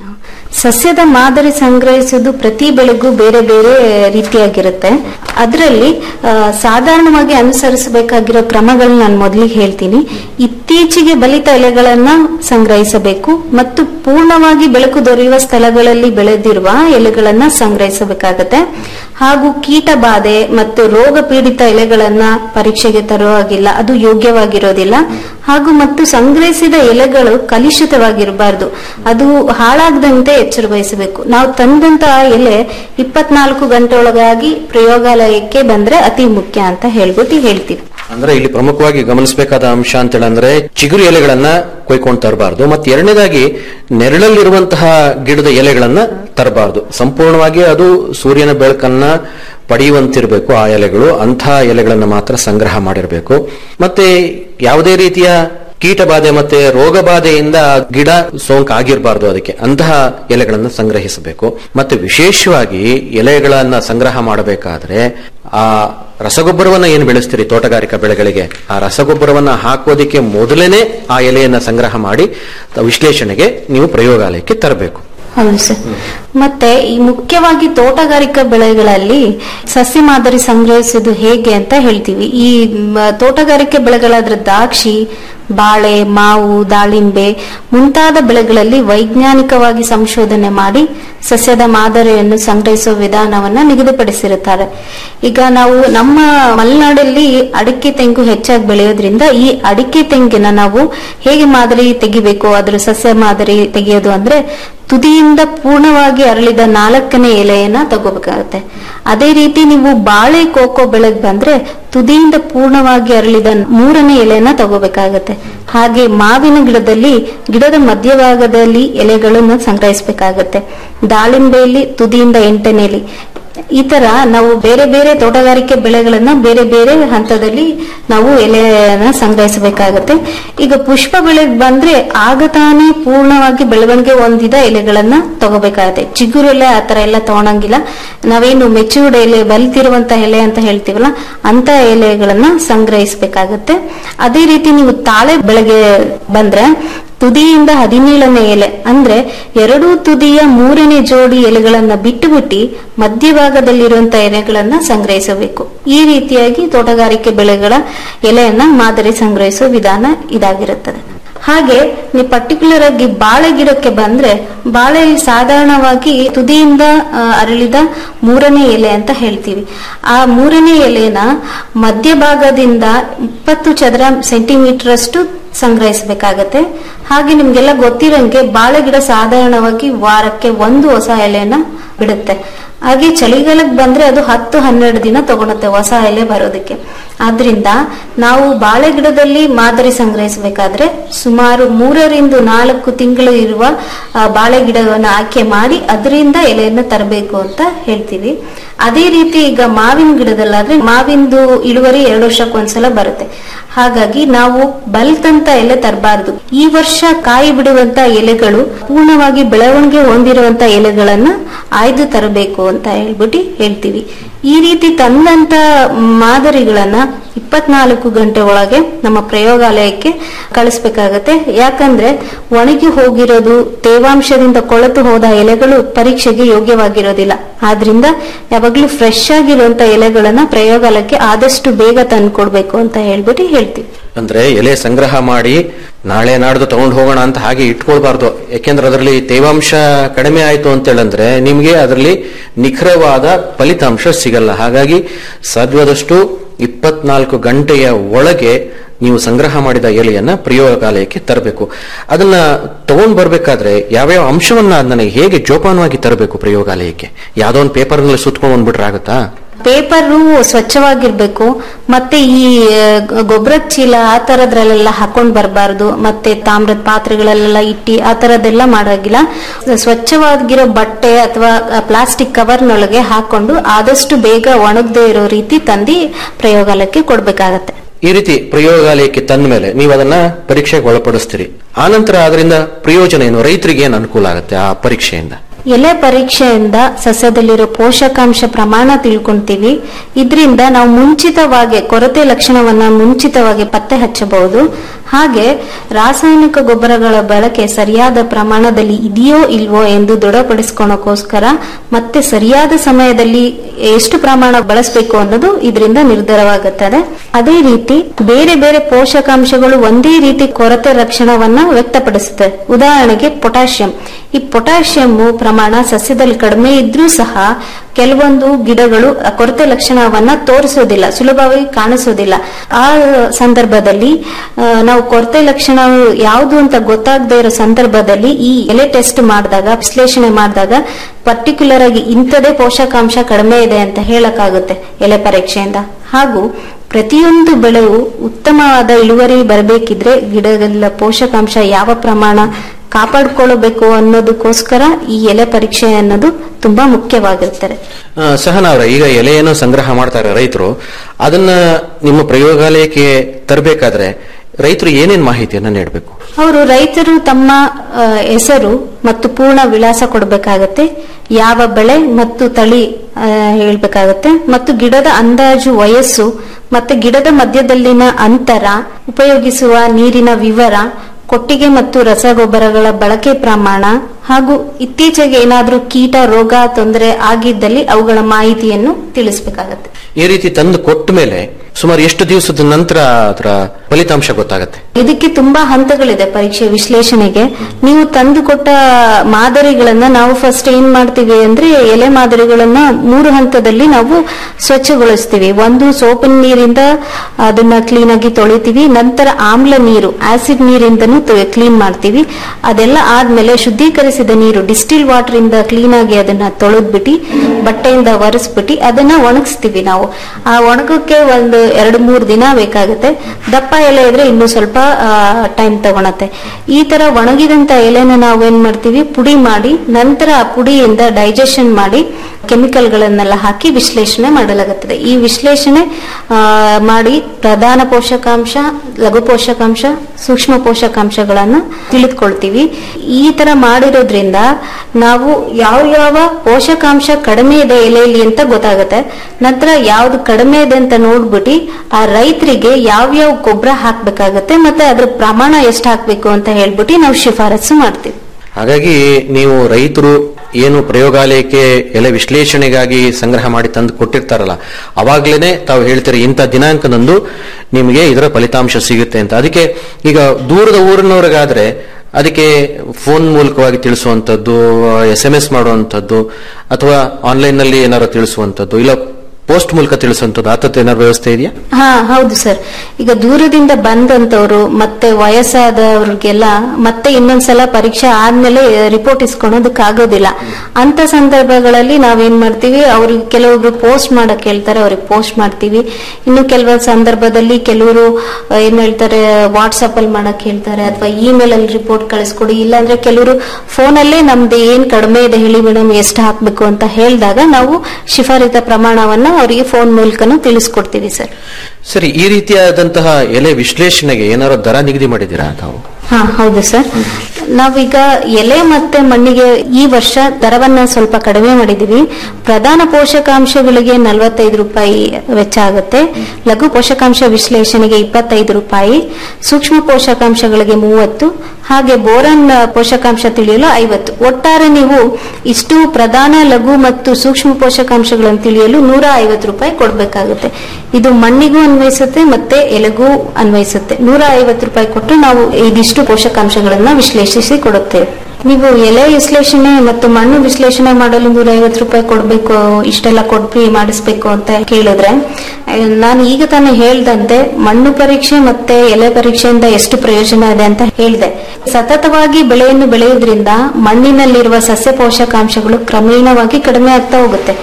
ಸಸ್ಯದ ಮಾದರಿ ಸಂಗ್ರಹಿಸುವುದು ಪ್ರತಿ ಬೆಳೆಗೂ ಬೇರೆ ಬೇರೆ ರೀತಿಯಾಗಿರುತ್ತೆ ಅದರಲ್ಲಿ ಸಾಧಾರಣವಾಗಿ ಅನುಸರಿಸಬೇಕಾಗಿರೋ ಕ್ರಮಗಳನ್ನ ನಾನು ಮೊದಲಿಗೆ ಹೇಳ್ತೀನಿ ಇತ್ತೀಚೆಗೆ ಬಲಿತ ಎಲೆಗಳನ್ನ ಸಂಗ್ರಹಿಸಬೇಕು ಮತ್ತು ಪೂರ್ಣವಾಗಿ ಬೆಳಕು ದೊರೆಯುವ ಸ್ಥಳಗಳಲ್ಲಿ ಬೆಳೆದಿರುವ ಎಲೆಗಳನ್ನ ಸಂಗ್ರಹಿಸಬೇಕಾಗತ್ತೆ ಹಾಗೂ ಕೀಟ ಬಾಧೆ ಮತ್ತು ರೋಗ ಪೀಡಿತ ಎಲೆಗಳನ್ನ ಪರೀಕ್ಷೆಗೆ ತರುವಾಗಿಲ್ಲ ಅದು ಯೋಗ್ಯವಾಗಿರೋದಿಲ್ಲ ಹಾಗೂ ಮತ್ತು ಸಂಗ್ರಹಿಸಿದ ಎಲೆಗಳು ಕಲುಷಿತವಾಗಿರಬಾರದು ಅದು ಹಾಳಾಗದಂತೆ ಎಚ್ಚರ ವಹಿಸಬೇಕು ನಾವು ತಂದಂತಹ ಎಲೆ ಇಪ್ಪತ್ನಾಲ್ಕು ಗಂಟೆ ಒಳಗಾಗಿ ಪ್ರಯೋಗಾಲಯಕ್ಕೆ ಬಂದ್ರೆ ಅತಿ ಮುಖ್ಯ ಅಂತ ಹೇಳ್ಬಿಟ್ಟು ಹೇಳ್ತೀವಿ ಅಂದ್ರೆ ಇಲ್ಲಿ ಪ್ರಮುಖವಾಗಿ ಗಮನಿಸಬೇಕಾದ ಅಂಶ ಅಂತ ಅಂದ್ರೆ ಚಿಗುರು ಎಲೆಗಳನ್ನ ಕೊಯ್ಕೊಂಡು ತರಬಾರ್ದು ಮತ್ತೆ ಎರಡನೇದಾಗಿ ನೆರಳಲ್ಲಿರುವಂತಹ ಗಿಡದ ಎಲೆಗಳನ್ನ ತರಬಾರ್ದು ಸಂಪೂರ್ಣವಾಗಿ ಅದು ಸೂರ್ಯನ ಬೆಳಕನ್ನ ಪಡೆಯುವಂತಿರಬೇಕು ಆ ಎಲೆಗಳು ಅಂತಹ ಎಲೆಗಳನ್ನ ಮಾತ್ರ ಸಂಗ್ರಹ ಮಾಡಿರಬೇಕು ಮತ್ತೆ ಯಾವುದೇ ರೀತಿಯ ಕೀಟ ಬಾಧೆ ಮತ್ತೆ ರೋಗ ಬಾಧೆಯಿಂದ ಗಿಡ ಸೋಂಕು ಆಗಿರಬಾರ್ದು ಅದಕ್ಕೆ ಅಂತಹ ಎಲೆಗಳನ್ನು ಸಂಗ್ರಹಿಸಬೇಕು ಮತ್ತೆ ವಿಶೇಷವಾಗಿ ಎಲೆಗಳನ್ನ ಸಂಗ್ರಹ ಮಾಡಬೇಕಾದ್ರೆ ಆ ರಸಗೊಬ್ಬರವನ್ನ ಏನು ಬೆಳೆಸ್ತೀರಿ ತೋಟಗಾರಿಕಾ ಬೆಳೆಗಳಿಗೆ ಆ ರಸಗೊಬ್ಬರವನ್ನ ಹಾಕೋದಿಕ್ಕೆ ಮೊದಲೇನೆ ಆ ಎಲೆಯನ್ನ ಸಂಗ್ರಹ ಮಾಡಿ ವಿಶ್ಲೇಷಣೆಗೆ ನೀವು ಪ್ರಯೋಗಾಲಯಕ್ಕೆ ತರಬೇಕು ಹೌದು ಸರ್ ಮತ್ತೆ ಈ ಮುಖ್ಯವಾಗಿ ತೋಟಗಾರಿಕಾ ಬೆಳೆಗಳಲ್ಲಿ ಸಸ್ಯ ಮಾದರಿ ಸಂಗ್ರಹಿಸುವುದು ಹೇಗೆ ಅಂತ ಹೇಳ್ತೀವಿ ಈ ಮ, ತೋಟಗಾರಿಕೆ ಬೆಳೆಗಳಾದ್ರೆ ದ್ರಾಕ್ಷಿ ಬಾಳೆ ಮಾವು ದಾಳಿಂಬೆ ಮುಂತಾದ ಬೆಳೆಗಳಲ್ಲಿ ವೈಜ್ಞಾನಿಕವಾಗಿ ಸಂಶೋಧನೆ ಮಾಡಿ ಸಸ್ಯದ ಮಾದರಿಯನ್ನು ಸಂಗ್ರಹಿಸುವ ವಿಧಾನವನ್ನ ನಿಗದಿಪಡಿಸಿರುತ್ತಾರೆ ಈಗ ನಾವು ನಮ್ಮ ಮಲೆನಾಡಲ್ಲಿ ಅಡಿಕೆ ತೆಂಗು ಹೆಚ್ಚಾಗಿ ಬೆಳೆಯೋದ್ರಿಂದ ಈ ಅಡಿಕೆ ತೆಂಗಿನ ನಾವು ಹೇಗೆ ಮಾದರಿ ತೆಗಿಬೇಕು ಅದ್ರ ಸಸ್ಯ ಮಾದರಿ ತೆಗೆಯೋದು ಅಂದ್ರೆ ತುದಿಯಿಂದ ಪೂರ್ಣವಾಗಿ ಅರಳಿದ ನಾಲ್ಕನೇ ಎಲೆಯನ್ನ ತಗೋಬೇಕಾಗತ್ತೆ ಅದೇ ರೀತಿ ನೀವು ಬಾಳೆ ಕೋಕೋ ಬೆಳೆಗ್ ಬಂದ್ರೆ ತುದಿಯಿಂದ ಪೂರ್ಣವಾಗಿ ಅರಳಿದ ಮೂರನೇ ಎಲೆಯನ್ನ ತಗೋಬೇಕಾಗತ್ತೆ ಹಾಗೆ ಮಾವಿನ ಗಿಡದಲ್ಲಿ ಗಿಡದ ಮಧ್ಯಭಾಗದಲ್ಲಿ ಎಲೆಗಳನ್ನು ಸಂಗ್ರಹಿಸಬೇಕಾಗತ್ತೆ ದಾಳಿಂಬೆಯಲ್ಲಿ ತುದಿಯಿಂದ ಎಂಟನೇ ಎಲೆ ಈ ತರ ನಾವು ಬೇರೆ ಬೇರೆ ತೋಟಗಾರಿಕೆ ಬೆಳೆಗಳನ್ನ ಬೇರೆ ಬೇರೆ ಹಂತದಲ್ಲಿ ನಾವು ಎಲೆಯನ್ನ ಸಂಗ್ರಹಿಸಬೇಕಾಗತ್ತೆ ಈಗ ಪುಷ್ಪ ಬೆಳೆಗೆ ಬಂದ್ರೆ ಆಗ ತಾನೇ ಪೂರ್ಣವಾಗಿ ಬೆಳವಣಿಗೆ ಹೊಂದಿದ ಎಲೆಗಳನ್ನ ತಗೋಬೇಕಾಗತ್ತೆ ಚಿಗುರು ಎಲೆ ಆ ತರ ಎಲ್ಲ ತಗೊಳಂಗಿಲ್ಲ ನಾವೇನು ಮೆಚೂರ್ಡ್ ಎಲೆ ಬಲಿತಿರುವಂತ ಎಲೆ ಅಂತ ಹೇಳ್ತೀವಲ್ಲ ಅಂತ ಎಲೆಗಳನ್ನ ಸಂಗ್ರಹಿಸಬೇಕಾಗತ್ತೆ ಅದೇ ರೀತಿ ನೀವು ತಾಳೆ ಬೆಳೆಗೆ ಬಂದ್ರೆ ತುದಿಯಿಂದ ಹದಿನೇಳನೇ ಎಲೆ ಅಂದ್ರೆ ಎರಡೂ ತುದಿಯ ಮೂರನೇ ಜೋಡಿ ಎಲೆಗಳನ್ನ ಬಿಟ್ಟುಬಿಟ್ಟು ಮಧ್ಯಭಾಗದಲ್ಲಿರುವಂತಹ ಎಲೆಗಳನ್ನ ಸಂಗ್ರಹಿಸಬೇಕು ಈ ರೀತಿಯಾಗಿ ತೋಟಗಾರಿಕೆ ಬೆಳೆಗಳ ಎಲೆಯನ್ನ ಮಾದರಿ ಸಂಗ್ರಹಿಸುವ ವಿಧಾನ ಇದಾಗಿರುತ್ತದೆ ಹಾಗೆ ನೀವು ಪರ್ಟಿಕ್ಯುಲರ್ ಆಗಿ ಬಾಳೆ ಗಿಡಕ್ಕೆ ಬಂದ್ರೆ ಬಾಳೆಯಲ್ಲಿ ಸಾಧಾರಣವಾಗಿ ತುದಿಯಿಂದ ಆ, ಅರಳಿದ ಮೂರನೇ ಎಲೆ ಅಂತ ಹೇಳ್ತೀವಿ ಆ ಮೂರನೇ ಎಲೆನ ಮಧ್ಯಭಾಗದಿಂದ ಇಪ್ಪತ್ತು ಚದರ ಸೆಂಟಿಮೀಟರ್ ಅಷ್ಟು ಸಂಗ್ರಹಿಸಬೇಕಾಗತ್ತೆ ಹಾಗೆ ನಿಮ್ಗೆಲ್ಲ ಗೊತ್ತಿರಂಗೆ ಬಾಳೆ ಗಿಡ ಸಾಧಾರಣವಾಗಿ ವಾರಕ್ಕೆ ಒಂದು ಹೊಸ ಎಲೆಯನ್ನ ಬಿಡುತ್ತೆ ಹಾಗೆ ಚಳಿಗಾಲಕ್ಕೆ ಬಂದ್ರೆ ಅದು ಹತ್ತು ಹನ್ನೆರಡು ದಿನ ತಗೊಳುತ್ತೆ ಹೊಸ ಎಲೆ ಬರೋದಕ್ಕೆ ಆದ್ರಿಂದ ನಾವು ಬಾಳೆ ಗಿಡದಲ್ಲಿ ಮಾದರಿ ಸಂಗ್ರಹಿಸಬೇಕಾದ್ರೆ ಸುಮಾರು ಮೂರರಿಂದ ನಾಲ್ಕು ತಿಂಗಳು ಇರುವ ಆ, ಬಾಳೆ ಗಿಡವನ್ನು ಆಯ್ಕೆ ಮಾಡಿ ಅದರಿಂದ ಎಲೆಯನ್ನು ತರಬೇಕು ಅಂತ ಹೇಳ್ತೀವಿ ಅದೇ ರೀತಿ ಈಗ ಮಾವಿನ ಗಿಡದಲ್ಲಾದ್ರೆ ಮಾವಿಂದು ಇಳುವರಿ ಎರಡು ವರ್ಷಕ್ಕೊಂದ್ಸಲ ಬರುತ್ತೆ ಹಾಗಾಗಿ ನಾವು ಬಲ್ತಂತ ಎಲೆ ತರಬಾರದು ಈ ವರ್ಷ ಕಾಯಿ ಬಿಡುವಂತ ಎಲೆಗಳು ಪೂರ್ಣವಾಗಿ ಬೆಳವಣಿಗೆ ಹೊಂದಿರುವಂತ ಎಲೆಗಳನ್ನ ಆಯ್ದು ತರಬೇಕು ಅಂತ ಹೇಳ್ಬಿಟ್ಟು ಹೇಳ್ತೀವಿ ಈ ರೀತಿ ತಂದಂತ ಮಾದರಿಗಳನ್ನ ಇಪ್ಪತ್ನಾಲ್ಕು ಗಂಟೆ ಒಳಗೆ ನಮ್ಮ ಪ್ರಯೋಗಾಲಯಕ್ಕೆ ಕಳಿಸ್ಬೇಕಾಗತ್ತೆ ಯಾಕಂದ್ರೆ ಒಣಗಿ ಹೋಗಿರೋದು ತೇವಾಂಶದಿಂದ ಕೊಳೆತು ಹೋದ ಎಲೆಗಳು ಪರೀಕ್ಷೆಗೆ ಯೋಗ್ಯವಾಗಿರೋದಿಲ್ಲ ಆದ್ರಿಂದ ಯಾವಾಗ್ಲೂ ಫ್ರೆಶ್ ಆಗಿರುವಂತ ಎಲೆಗಳನ್ನ ಪ್ರಯೋಗಾಲಯಕ್ಕೆ ಆದಷ್ಟು ಬೇಗ ತಂದ್ಕೊಡ್ಬೇಕು ಅಂತ ಹೇಳ್ಬಿಟ್ಟು ಹೇಳ್ತೀವಿ ಅಂದ್ರೆ ಎಲೆ ಸಂಗ್ರಹ ಮಾಡಿ ನಾಳೆ ನಾಡ್ದು ತಗೊಂಡು ಹೋಗೋಣ ಅಂತ ಹಾಗೆ ಇಟ್ಕೊಳ್ಬಾರ್ದು ಯಾಕೆಂದ್ರೆ ಅದರಲ್ಲಿ ತೇವಾಂಶ ಕಡಿಮೆ ಆಯ್ತು ಅಂತೇಳಂದ್ರೆ ನಿಮ್ಗೆ ಅದರಲ್ಲಿ ನಿಖರವಾದ ಫಲಿತಾಂಶ ಸಿಗಲ್ಲ ಹಾಗಾಗಿ ಸಾಧ್ಯವಾದಷ್ಟು ಇಪ್ಪತ್ನಾಲ್ಕು ಗಂಟೆಯ ಒಳಗೆ ನೀವು ಸಂಗ್ರಹ ಮಾಡಿದ ಎಲೆಯನ್ನ ಪ್ರಯೋಗಾಲಯಕ್ಕೆ ತರಬೇಕು ಅದನ್ನ ತಗೊಂಡ್ ಬರ್ಬೇಕಾದ್ರೆ ಯಾವ್ಯಾವ ಅಂಶವನ್ನ ಅದನ್ನ ಹೇಗೆ ಜೋಪಾನವಾಗಿ ತರಬೇಕು ಪ್ರಯೋಗಾಲಯಕ್ಕೆ ಯಾವ್ದೋ ಒಂದು ಪೇಪರ್ನಲ್ಲಿ ಸುತ್ಕೊಂಡು ಬಂದ್ಬಿಟ್ರೆ ಆಗುತ್ತಾ ಪೇಪರು ಸ್ವಚ್ಛವಾಗಿರ್ಬೇಕು ಮತ್ತೆ ಈ ಗೊಬ್ಬರದ ಚೀಲ ಆ ತರದ್ರಲ್ಲೆಲ್ಲ ಹಾಕೊಂಡ್ ಬರಬಾರ್ದು ಮತ್ತೆ ತಾಮ್ರದ ಪಾತ್ರೆಗಳಲ್ಲೆಲ್ಲ ಇಟ್ಟಿ ಆ ತರದೆಲ್ಲ ಮಾಡಾಗಿಲ್ಲ ಸ್ವಚ್ಛವಾಗಿರೋ ಬಟ್ಟೆ ಅಥವಾ ಪ್ಲಾಸ್ಟಿಕ್ ಕವರ್ನೊಳಗೆ ಹಾಕೊಂಡು ಆದಷ್ಟು ಬೇಗ ಒಣಗದೆ ಇರೋ ರೀತಿ ತಂದು ಪ್ರಯೋಗಾಲಯಕ್ಕೆ ಕೊಡ್ಬೇಕಾಗತ್ತೆ ಈ ರೀತಿ ಪ್ರಯೋಗಾಲಯಕ್ಕೆ ತಂದ ಮೇಲೆ ನೀವು ಅದನ್ನ ಪರೀಕ್ಷೆಗೆ ಒಳಪಡಿಸ್ತೀರಿ ಆನಂತರ ಅದರಿಂದ ಪ್ರಯೋಜನ ಏನು ರೈತರಿಗೆ ಏನು ಅನುಕೂಲ ಆಗುತ್ತೆ ಆ ಪರೀಕ್ಷೆಯಿಂದ ಎಲೆ ಪರೀಕ್ಷೆಯಿಂದ ಸಸ್ಯದಲ್ಲಿರೋ ಪೋಷಕಾಂಶ ಪ್ರಮಾಣ ತಿಳ್ಕೊಂತೀವಿ ಇದರಿಂದ ನಾವು ಮುಂಚಿತವಾಗಿ ಕೊರತೆ ಲಕ್ಷಣವನ್ನ ಮುಂಚಿತವಾಗಿ ಪತ್ತೆ ಹಚ್ಚಬಹುದು ಹಾಗೆ ರಾಸಾಯನಿಕ ಗೊಬ್ಬರಗಳ ಬಳಕೆ ಸರಿಯಾದ ಪ್ರಮಾಣದಲ್ಲಿ ಇದೆಯೋ ಇಲ್ವೋ ಎಂದು ದೃಢಪಡಿಸ್ಕೊಳಕೋಸ್ಕರ ಮತ್ತೆ ಸರಿಯಾದ ಸಮಯದಲ್ಲಿ ಎಷ್ಟು ಪ್ರಮಾಣ ಬಳಸಬೇಕು ಅನ್ನೋದು ಇದರಿಂದ ನಿರ್ಧಾರವಾಗುತ್ತದೆ ಅದೇ ರೀತಿ ಬೇರೆ ಬೇರೆ ಪೋಷಕಾಂಶಗಳು ಒಂದೇ ರೀತಿ ಕೊರತೆ ಲಕ್ಷಣವನ್ನ ವ್ಯಕ್ತಪಡಿಸುತ್ತೆ ಉದಾಹರಣೆಗೆ ಪೊಟ್ಯಾಷಿಯಂ ಈ ಪೊಟ್ಯಾಷಿಯಂ ಪ್ರಮಾಣ ಸಸ್ಯದಲ್ಲಿ ಕಡಿಮೆ ಇದ್ರೂ ಸಹ ಕೆಲವೊಂದು ಗಿಡಗಳು ಆ ಕೊರತೆ ಲಕ್ಷಣವನ್ನ ತೋರಿಸೋದಿಲ್ಲ ಸುಲಭವಾಗಿ ಕಾಣಿಸೋದಿಲ್ಲ ಆ ಸಂದರ್ಭದಲ್ಲಿ ಆ, ನಾವು ಕೊರತೆ ಲಕ್ಷಣ ಯಾವುದು ಅಂತ ಗೊತ್ತಾಗದೇ ಇರೋ ಸಂದರ್ಭದಲ್ಲಿ ಈ ಎಲೆ ಟೆಸ್ಟ್ ಮಾಡಿದಾಗ ವಿಶ್ಲೇಷಣೆ ಮಾಡಿದಾಗ ಪರ್ಟಿಕ್ಯುಲರ್ ಆಗಿ ಇಂಥದೇ ಪೋಷಕಾಂಶ ಕಡಿಮೆ ಇದೆ ಅಂತ ಹೇಳಕ್ಕಾಗುತ್ತೆ ಎಲೆ ಪರೀಕ್ಷೆಯಿಂದ ಹಾಗೂ ಪ್ರತಿಯೊಂದು ಬೆಳೆಯು ಉತ್ತಮವಾದ ಇಳುವರಿ ಬರಬೇಕಿದ್ರೆ ಗಿಡಗಳ ಪೋಷಕಾಂಶ ಯಾವ ಪ್ರಮಾಣ ಕಾಪಾಡ್ಕೊಳ್ಳಬೇಕು ಅನ್ನೋದಕ್ಕೋಸ್ಕರ ಈ ಎಲೆ ಪರೀಕ್ಷೆ ಅನ್ನೋದು ತುಂಬಾ ಮುಖ್ಯವಾಗಿರ್ತಾರೆ ಆ, ಸಹನಾ ಅವರ ಈಗ ಎಲೆಯನ್ನು ಸಂಗ್ರಹ ಮಾಡ್ತಾರೆ ರೈತರು ಅದನ್ನ ನಿಮ್ಮ ಪ್ರಯೋಗಾಲಯಕ್ಕೆ ತರಬೇಕಾದ್ರೆ ರೈತರು ಏನೇನ್ ಮಾಹಿತಿಯನ್ನ ನೀಡಬೇಕು ಅವರು ರೈತರು ತಮ್ಮ ಆ, ಹೆಸರು ಮತ್ತು ಪೂರ್ಣ ವಿಳಾಸ ಕೊಡಬೇಕಾಗತ್ತೆ ಯಾವ ಬೆಳೆ ಮತ್ತು ತಳಿ ಆ, ಹೇಳ್ಬೇಕಾಗತ್ತೆ ಮತ್ತು ಗಿಡದ ಅಂದಾಜು ವಯಸ್ಸು ಮತ್ತೆ ಗಿಡದ ಮಧ್ಯದಲ್ಲಿನ ಅಂತರ ಉಪಯೋಗಿಸುವ ನೀರಿನ ವಿವರ ಕೊಟ್ಟಿಗೆ ಮತ್ತು ರಸಗೊಬ್ಬರಗಳ ಬಳಕೆ ಪ್ರಮಾಣ ಹಾಗೂ ಇತ್ತೀಚೆಗೆ ಏನಾದರೂ ಕೀಟ ರೋಗ ತೊಂದರೆ ಆಗಿದ್ದಲ್ಲಿ ಅವುಗಳ ಮಾಹಿತಿಯನ್ನು ತಿಳಿಸಬೇಕಾಗತ್ತೆ ಈ ರೀತಿ ತಂದು ಕೊಟ್ಟ ಮೇಲೆ ಸುಮಾರು ಎಷ್ಟು ದಿವಸದ ನಂತರ ಅದರ ಫಲಿತಾಂಶ ಗೊತ್ತಾಗತ್ತೆ ಇದಕ್ಕೆ ತುಂಬಾ ಹಂತಗಳಿದೆ ಪರೀಕ್ಷೆ ವಿಶ್ಲೇಷಣೆಗೆ ನೀವು ತಂದು ಕೊಟ್ಟ ಮಾದರಿಗಳನ್ನ ನಾವು ಫಸ್ಟ್ ಏನ್ ಮಾಡ್ತೀವಿ ಅಂದ್ರೆ ಎಲೆ ಮಾದರಿಗಳನ್ನ ಮೂರು ಹಂತದಲ್ಲಿ ನಾವು ಸ್ವಚ್ಛಗೊಳಿಸ್ತೀವಿ ಒಂದು ಸೋಪಿನ ನೀರಿಂದ ಅದನ್ನ ಕ್ಲೀನ್ ಆಗಿ ತೊಳಿತೀವಿ ನಂತರ ಆಮ್ಲ ನೀರು ಆಸಿಡ್ ನೀರಿಂದನೂ ಕ್ಲೀನ್ ಮಾಡ್ತೀವಿ ಅದೆಲ್ಲ ಆದ್ಮೇಲೆ ಶುದ್ಧೀಕರಿಸಿದ ನೀರು ಡಿಸ್ಟಿಲ್ ವಾಟರ್ ಇಂದ ಕ್ಲೀನ್ ಆಗಿ ಅದನ್ನ ತೊಳೆದ್ಬಿಟ್ಟು ಬಟ್ಟೆಯಿಂದ ಒರೆಸ್ಬಿಟ್ಟು ಅದನ್ನ ಒಣಗಿಸ್ತೀವಿ ನಾವು ಆ ಒಣಗಕ್ಕೆ ಒಂದು ಎರಡು ಮೂರು ದಿನ ಬೇಕಾಗುತ್ತೆ ದಪ್ಪ ಎಲೆ ಇದ್ರೆ ಇನ್ನೂ ಸ್ವಲ್ಪ ಟೈಮ್ ತಗೊಳತ್ತೆ ಈ ತರ ಒಣಗಿದಂತ ಎಲೆನ ನಾವು ಏನ್ ಮಾಡ್ತೀವಿ ಪುಡಿ ಮಾಡಿ ನಂತರ ಆ ಪುಡಿಯಿಂದ ಡೈಜೆಷನ್ ಮಾಡಿ ಕೆಮಿಕಲ್ಗಳನ್ನೆಲ್ಲ ಹಾಕಿ ವಿಶ್ಲೇಷಣೆ ಮಾಡಲಾಗುತ್ತದೆ ಈ ವಿಶ್ಲೇಷಣೆ ಆ, ಮಾಡಿ ಪ್ರಧಾನ ಪೋಷಕಾಂಶ ಲಘು ಪೋಷಕಾಂಶ ಸೂಕ್ಷ್ಮ ಪೋಷಕಾಂಶಗಳನ್ನ ತಿಳಿದುಕೊಳ್ತೀವಿ ಈ ತರ ಮಾಡಿರೋದ್ರಿಂದ ನಾವು ಯಾವ ಯಾವ ಪೋಷಕಾಂಶ ಕಡಿಮೆ ಇದೆ ಎಲೆಯಲ್ಲಿ ಅಂತ ಗೊತ್ತಾಗುತ್ತೆ ನಂತರ ಯಾವ್ದು ಕಡಿಮೆ ಇದೆ ಅಂತ ನೋಡ್ಬಿಟ್ಟು ಆ ರೈತರಿಗೆ ಯಾವ್ಯಾವ ಗೊಬ್ಬರ ಹಾಕ್ಬೇಕಾಗತ್ತೆ ಮತ್ತೆ ಅದ್ರ ಪ್ರಮಾಣ ಎಷ್ಟು ಹಾಕ್ಬೇಕು ಅಂತ ಹೇಳ್ಬಿಟ್ಟು ನಾವು ಶಿಫಾರಸು ಮಾಡ್ತೀವಿ ಹಾಗಾಗಿ ನೀವು ರೈತರು ಏನು ಪ್ರಯೋಗಾಲಯಕ್ಕೆ ಎಲೆ ವಿಶ್ಲೇಷಣೆಗಾಗಿ ಸಂಗ್ರಹ ಮಾಡಿ ತಂದು ಕೊಟ್ಟಿರ್ತಾರಲ್ಲ ಅವಾಗ್ಲೇನೆ ತಾವು ಹೇಳ್ತೀರಿ ಇಂಥ ದಿನಾಂಕದಂದು ನಿಮಗೆ ಇದರ ಫಲಿತಾಂಶ ಸಿಗುತ್ತೆ ಅಂತ ಅದಕ್ಕೆ ಈಗ ದೂರದ ಊರಿನವ್ರಿಗಾದ್ರೆ ಅದಕ್ಕೆ ಫೋನ್ ಮೂಲಕವಾಗಿ ತಿಳಿಸುವಂತದ್ದು ಎಸ್ ಎಂ ಎಸ್ ಮಾಡುವಂತದ್ದು ಅಥವಾ ಆನ್ಲೈನ್ ನಲ್ಲಿ ಏನಾದ್ರು ತಿಳಿಸುವಂತದ್ದು ಇಲ್ಲ ಪೋಸ್ಟ್ ಮೂಲಕ ತಿಳಿಸುವಂತದ್ದು ಆತದ್ದು ಏನಾದ್ರು ವ್ಯವಸ್ಥೆ ಇದೆಯಾ ಹಾ ಹೌದು ಸರ್ ಈಗ ದೂರದಿಂದ ಬಂದಂತವ್ರು ಮತ್ತೆ ವಯಸ್ಸಾದವ್ರಿಗೆಲ್ಲ ಮತ್ತೆ ಇನ್ನೊಂದ್ಸಲ ಪರೀಕ್ಷೆ ಆದ್ಮೇಲೆ ರಿಪೋರ್ಟ್ ಇಸ್ಕೊಳೋದಕ್ಕೆ ಆಗೋದಿಲ್ಲ ಅಂತ ಸಂದರ್ಭಗಳಲ್ಲಿ ನಾವೇನ್ ಮಾಡ್ತೀವಿ ಅವ್ರಿಗೆ ಕೆಲವೊಬ್ರು ಪೋಸ್ಟ್ ಮಾಡಕ್ ಹೇಳ್ತಾರೆ ಅವ್ರಿಗೆ ಪೋಸ್ಟ್ ಮಾಡ್ತೀವಿ ಇನ್ನು ಕೆಲವೊಂದು ಸಂದರ್ಭದಲ್ಲಿ ಕೆಲವರು ಆ, ಏನ್ ಹೇಳ್ತಾರೆ ವಾಟ್ಸಪ್ ಅಲ್ಲಿ ಮಾಡಕ್ ಹೇಳ್ತಾರೆ ಅಥವಾ ಇಮೇಲ್ ಅಲ್ಲಿ ರಿಪೋರ್ಟ್ ಕಳಿಸ್ಕೊಡಿ ಇಲ್ಲಾಂದ್ರೆ ಕೆಲವರು ಫೋನಲ್ಲೇ ನಮ್ದು ಏನ್ ಕಡಿಮೆ ಇದೆ ಹೇಳಿ ಮೇಡಮ್ ಎಷ್ಟು ಹಾಕ್ಬೇಕು ಅಂತ ಹೇಳಿದಾಗ ನಾವು ಶಿಫಾರಿತ ಪ್ರಮಾಣವನ್ನ ಅವರಿಗೆ ಫೋನ್ ಮೂಲಕನೂ ತಿಳಿಸ್ಕೊಡ್ತೀವಿ ಸರ್ ಸರಿ ಈ ರೀತಿಯಾದಂತಹ ಎಲೆ ವಿಶ್ಲೇಷಣೆಗೆ ಏನಾದ್ರು ದರ ನಿಗದಿ ಮಾಡಿದ್ದೀರಾ ತಾವು ಹಾ ಹೌದು ಸರ್ ನಾವೀಗ ಎಲೆ ಮತ್ತೆ ಮಣ್ಣಿಗೆ ಈ ವರ್ಷ ದರವನ್ನ ಸ್ವಲ್ಪ ಕಡಿಮೆ ಮಾಡಿದೀವಿ ಪ್ರಧಾನ ಪೋಷಕಾಂಶಗಳಿಗೆ ನಲವತ್ತೈದು ರೂಪಾಯಿ ವೆಚ್ಚ ಆಗುತ್ತೆ ಲಘು ಪೋಷಕಾಂಶ ವಿಶ್ಲೇಷಣೆಗೆ ಇಪ್ಪತ್ತೈದು ರೂಪಾಯಿ ಸೂಕ್ಷ್ಮ ಪೋಷಕಾಂಶಗಳಿಗೆ ಮೂವತ್ತು ಹಾಗೆ ಬೋರನ್ ಪೋಷಕಾಂಶ ತಿಳಿಯಲು ಐವತ್ತು ಒಟ್ಟಾರೆ ನೀವು ಇಷ್ಟು ಪ್ರಧಾನ ಲಘು ಮತ್ತು ಸೂಕ್ಷ್ಮ ಪೋಷಕಾಂಶಗಳನ್ನು ತಿಳಿಯಲು ನೂರ ಐವತ್ತು ರೂಪಾಯಿ ಕೊಡಬೇಕಾಗುತ್ತೆ ಇದು ಮಣ್ಣಿಗೂ ಅನ್ವಯಿಸುತ್ತೆ ಮತ್ತೆ ಎಲೆಗೂ ಅನ್ವಯಿಸುತ್ತೆ ನೂರ ಐವತ್ತು ರೂಪಾಯಿ ಕೊಟ್ಟು ನಾವು ಇದಿಷ್ಟು ಪೋಷಕಾಂಶಗಳನ್ನ ವಿಶ್ಲೇಷಿಸಿ ಕೊಡುತ್ತೇವೆ ನೀವು ಎಲೆ ವಿಶ್ಲೇಷಣೆ ಮತ್ತು ಮಣ್ಣು ವಿಶ್ಲೇಷಣೆ ಮಾಡಲು ನೂರ ಐವತ್ತು ರೂಪಾಯಿ ಕೊಡಬೇಕು ಇಷ್ಟೆಲ್ಲ ಕೊಟ್ಟು ಮಾಡಿಸ್ಬೇಕು ಅಂತ ಕೇಳಿದ್ರೆ ಅಹ್, ನಾನು ಈಗ ತಾನೇ ಹೇಳ್ದಂತೆ ಮಣ್ಣು ಪರೀಕ್ಷೆ ಮತ್ತೆ ಎಲೆ ಪರೀಕ್ಷೆಯಿಂದ ಎಷ್ಟು ಪ್ರಯೋಜನ ಇದೆ ಅಂತ ಹೇಳಿದೆ ಸತತವಾಗಿ ಬೆಳೆಯನ್ನು ಬೆಳೆಯುವುದರಿಂದ ಮಣ್ಣಿನಲ್ಲಿರುವ ಸಸ್ಯ ಪೋಷಕಾಂಶಗಳು ಕ್ರಮೇಣವಾಗಿ ಕಡಿಮೆ ಆಗ್ತಾ ಹೋಗುತ್ತೆ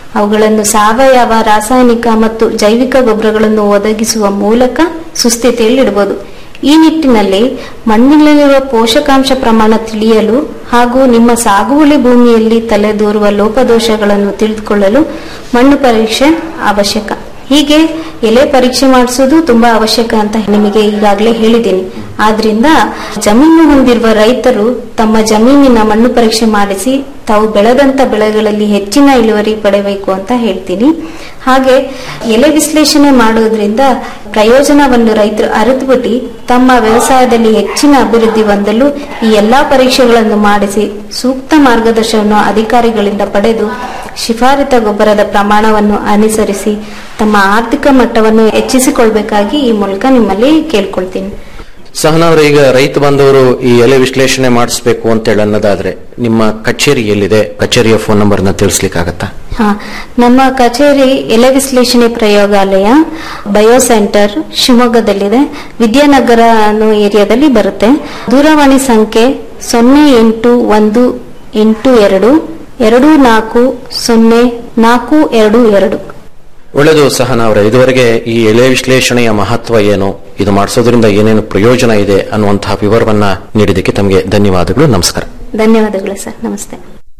ಅವುಗಳನ್ನು ಸಾವಯವ ರಾಸಾಯನಿಕ ಮತ್ತು ಜೈವಿಕ ಗೊಬ್ಬರಗಳನ್ನು ಒದಗಿಸುವ ಮೂಲಕ ಸುಸ್ಥಿತಿಯಲ್ಲಿಡಬಹುದು ಈ ನಿಟ್ಟಿನಲ್ಲಿ ಮಣ್ಣಿನಲ್ಲಿರುವ ಪೋಷಕಾಂಶ ಪ್ರಮಾಣ ತಿಳಿಯಲು ಹಾಗೂ ನಿಮ್ಮ ಸಾಗುವಳಿ ಭೂಮಿಯಲ್ಲಿ ತಲೆದೋರುವ ಲೋಪದೋಷಗಳನ್ನು ತಿಳಿದುಕೊಳ್ಳಲು ಮಣ್ಣು ಪರೀಕ್ಷೆ ಅವಶ್ಯಕ ಹೀಗೆ ಎಲೆ ಪರೀಕ್ಷೆ ಮಾಡಿಸೋದು ತುಂಬಾ ಅವಶ್ಯಕ ಅಂತ ನಿಮಗೆ ಈಗಾಗಲೇ ಹೇಳಿದ್ದೀನಿ ಆದ್ರಿಂದ ಜಮೀನು ಹೊಂದಿರುವ ರೈತರು ತಮ್ಮ ಜಮೀನಿನ ಮಣ್ಣು ಪರೀಕ್ಷೆ ಮಾಡಿಸಿ ತಾವು ಬೆಳೆದಂತ ಬೆಳೆಗಳಲ್ಲಿ ಹೆಚ್ಚಿನ ಇಳುವರಿ ಪಡೆಯಬೇಕು ಅಂತ ಹೇಳ್ತೀನಿ ಹಾಗೆ ಎಲೆ ವಿಶ್ಲೇಷಣೆ ಮಾಡೋದ್ರಿಂದ ಪ್ರಯೋಜನವನ್ನು ರೈತರು ಅರಿತುಬಿಟ್ಟು ತಮ್ಮ ವ್ಯವಸಾಯದಲ್ಲಿ ಹೆಚ್ಚಿನ ಅಭಿವೃದ್ಧಿ ಹೊಂದಲು ಈ ಎಲ್ಲಾ ಪರೀಕ್ಷೆಗಳನ್ನು ಮಾಡಿಸಿ ಸೂಕ್ತ ಮಾರ್ಗದರ್ಶನವನ್ನು ಅಧಿಕಾರಿಗಳಿಂದ ಪಡೆದು ಶಿಫಾರಿತ ಗೊಬ್ಬರದ ಪ್ರಮಾಣವನ್ನು ಅನುಸರಿಸಿ ತಮ್ಮ ಆರ್ಥಿಕ ಮಟ್ಟವನ್ನು ಹೆಚ್ಚಿಸಿಕೊಳ್ಬೇಕಾಗಿ ಈ ಮೂಲಕ ನಿಮ್ಮಲ್ಲಿ ಕೇಳ್ಕೊಳ್ತೀನಿ ಸಹನಾ ಅವರೇ, ಈಗ ರೈತ ಬಾಂಧವರು ಈ ಎಲೆ ವಿಶ್ಲೇಷಣೆ ಮಾಡಿಸ್ಬೇಕು ಅಂತೇಳಿ ಅನ್ನೋದಾದ್ರೆ ನಿಮ್ಮ ಕಚೇರಿ ಎಲ್ಲಿದೆ ಕಚೇರಿಯ ಫೋನ್ ನಂಬರ್ ನ ತಿಳಿಸ್ಲಿಕ್ಕಾಗತ್ತಾ ಹಾ ನಮ್ಮ ಕಚೇರಿ ಎಲೆ ವಿಶ್ಲೇಷಣೆ ಪ್ರಯೋಗಾಲಯ ಬಯೋ ಸೆಂಟರ್ ಶಿವಮೊಗ್ಗದಲ್ಲಿದೆ ವಿದ್ಯಾನಗರ ಅನ್ನೋ ಏರಿಯಾದಲ್ಲಿ ಬರುತ್ತೆ ದೂರವಾಣಿ ಸಂಖ್ಯೆ ಸೊನ್ನೆ ಎಂಟು ಒಂದು ಎಂಟು ಎರಡು ಎರಡು ನಾಲ್ಕು ಸೊನ್ನೆ ನಾಲ್ಕು ಎರಡು ಎರಡು ಒಳ್ಳೆಯದು ಸಹನಾ ಅವರೇ ಇದುವರೆಗೆ ಈ ಎಲೆ ವಿಶ್ಲೇಷಣೆಯ ಮಹತ್ವ ಏನು ಇದು ಮಾಡಿಸೋದ್ರಿಂದ ಏನೇನು ಪ್ರಯೋಜನ ಇದೆ ಅನ್ನುವಂತಹ ವಿವರವನ್ನ ನೀಡಿದ್ದಕ್ಕೆ ತಮಗೆ ಧನ್ಯವಾದಗಳು ನಮಸ್ಕಾರ ಧನ್ಯವಾದಗಳು ಸರ್ ನಮಸ್ತೆ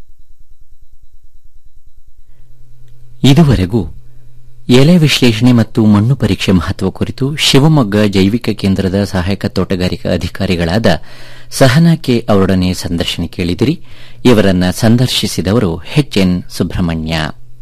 ಇದುವರೆಗೂ ಎಲೆ ವಿಶ್ಲೇಷಣೆ ಮತ್ತು ಮಣ್ಣು ಪರೀಕ್ಷೆ ಮಹತ್ವ ಕುರಿತು ಶಿವಮೊಗ್ಗ ಜೈವಿಕ ಕೇಂದ್ರದ ಸಹಾಯಕ ತೋಟಗಾರಿಕಾ ಅಧಿಕಾರಿಗಳಾದ ಸಹನಾ ಕೆ ಅವರೊಡನೆ ಸಂದರ್ಶನ ಕೇಳಿದಿರಿ ಇವರನ್ನ ಸಂದರ್ಶಿಸಿದವರು ಎಚ್ ಎನ್ ಸುಬ್ರಹ್ಮಣ್ಯ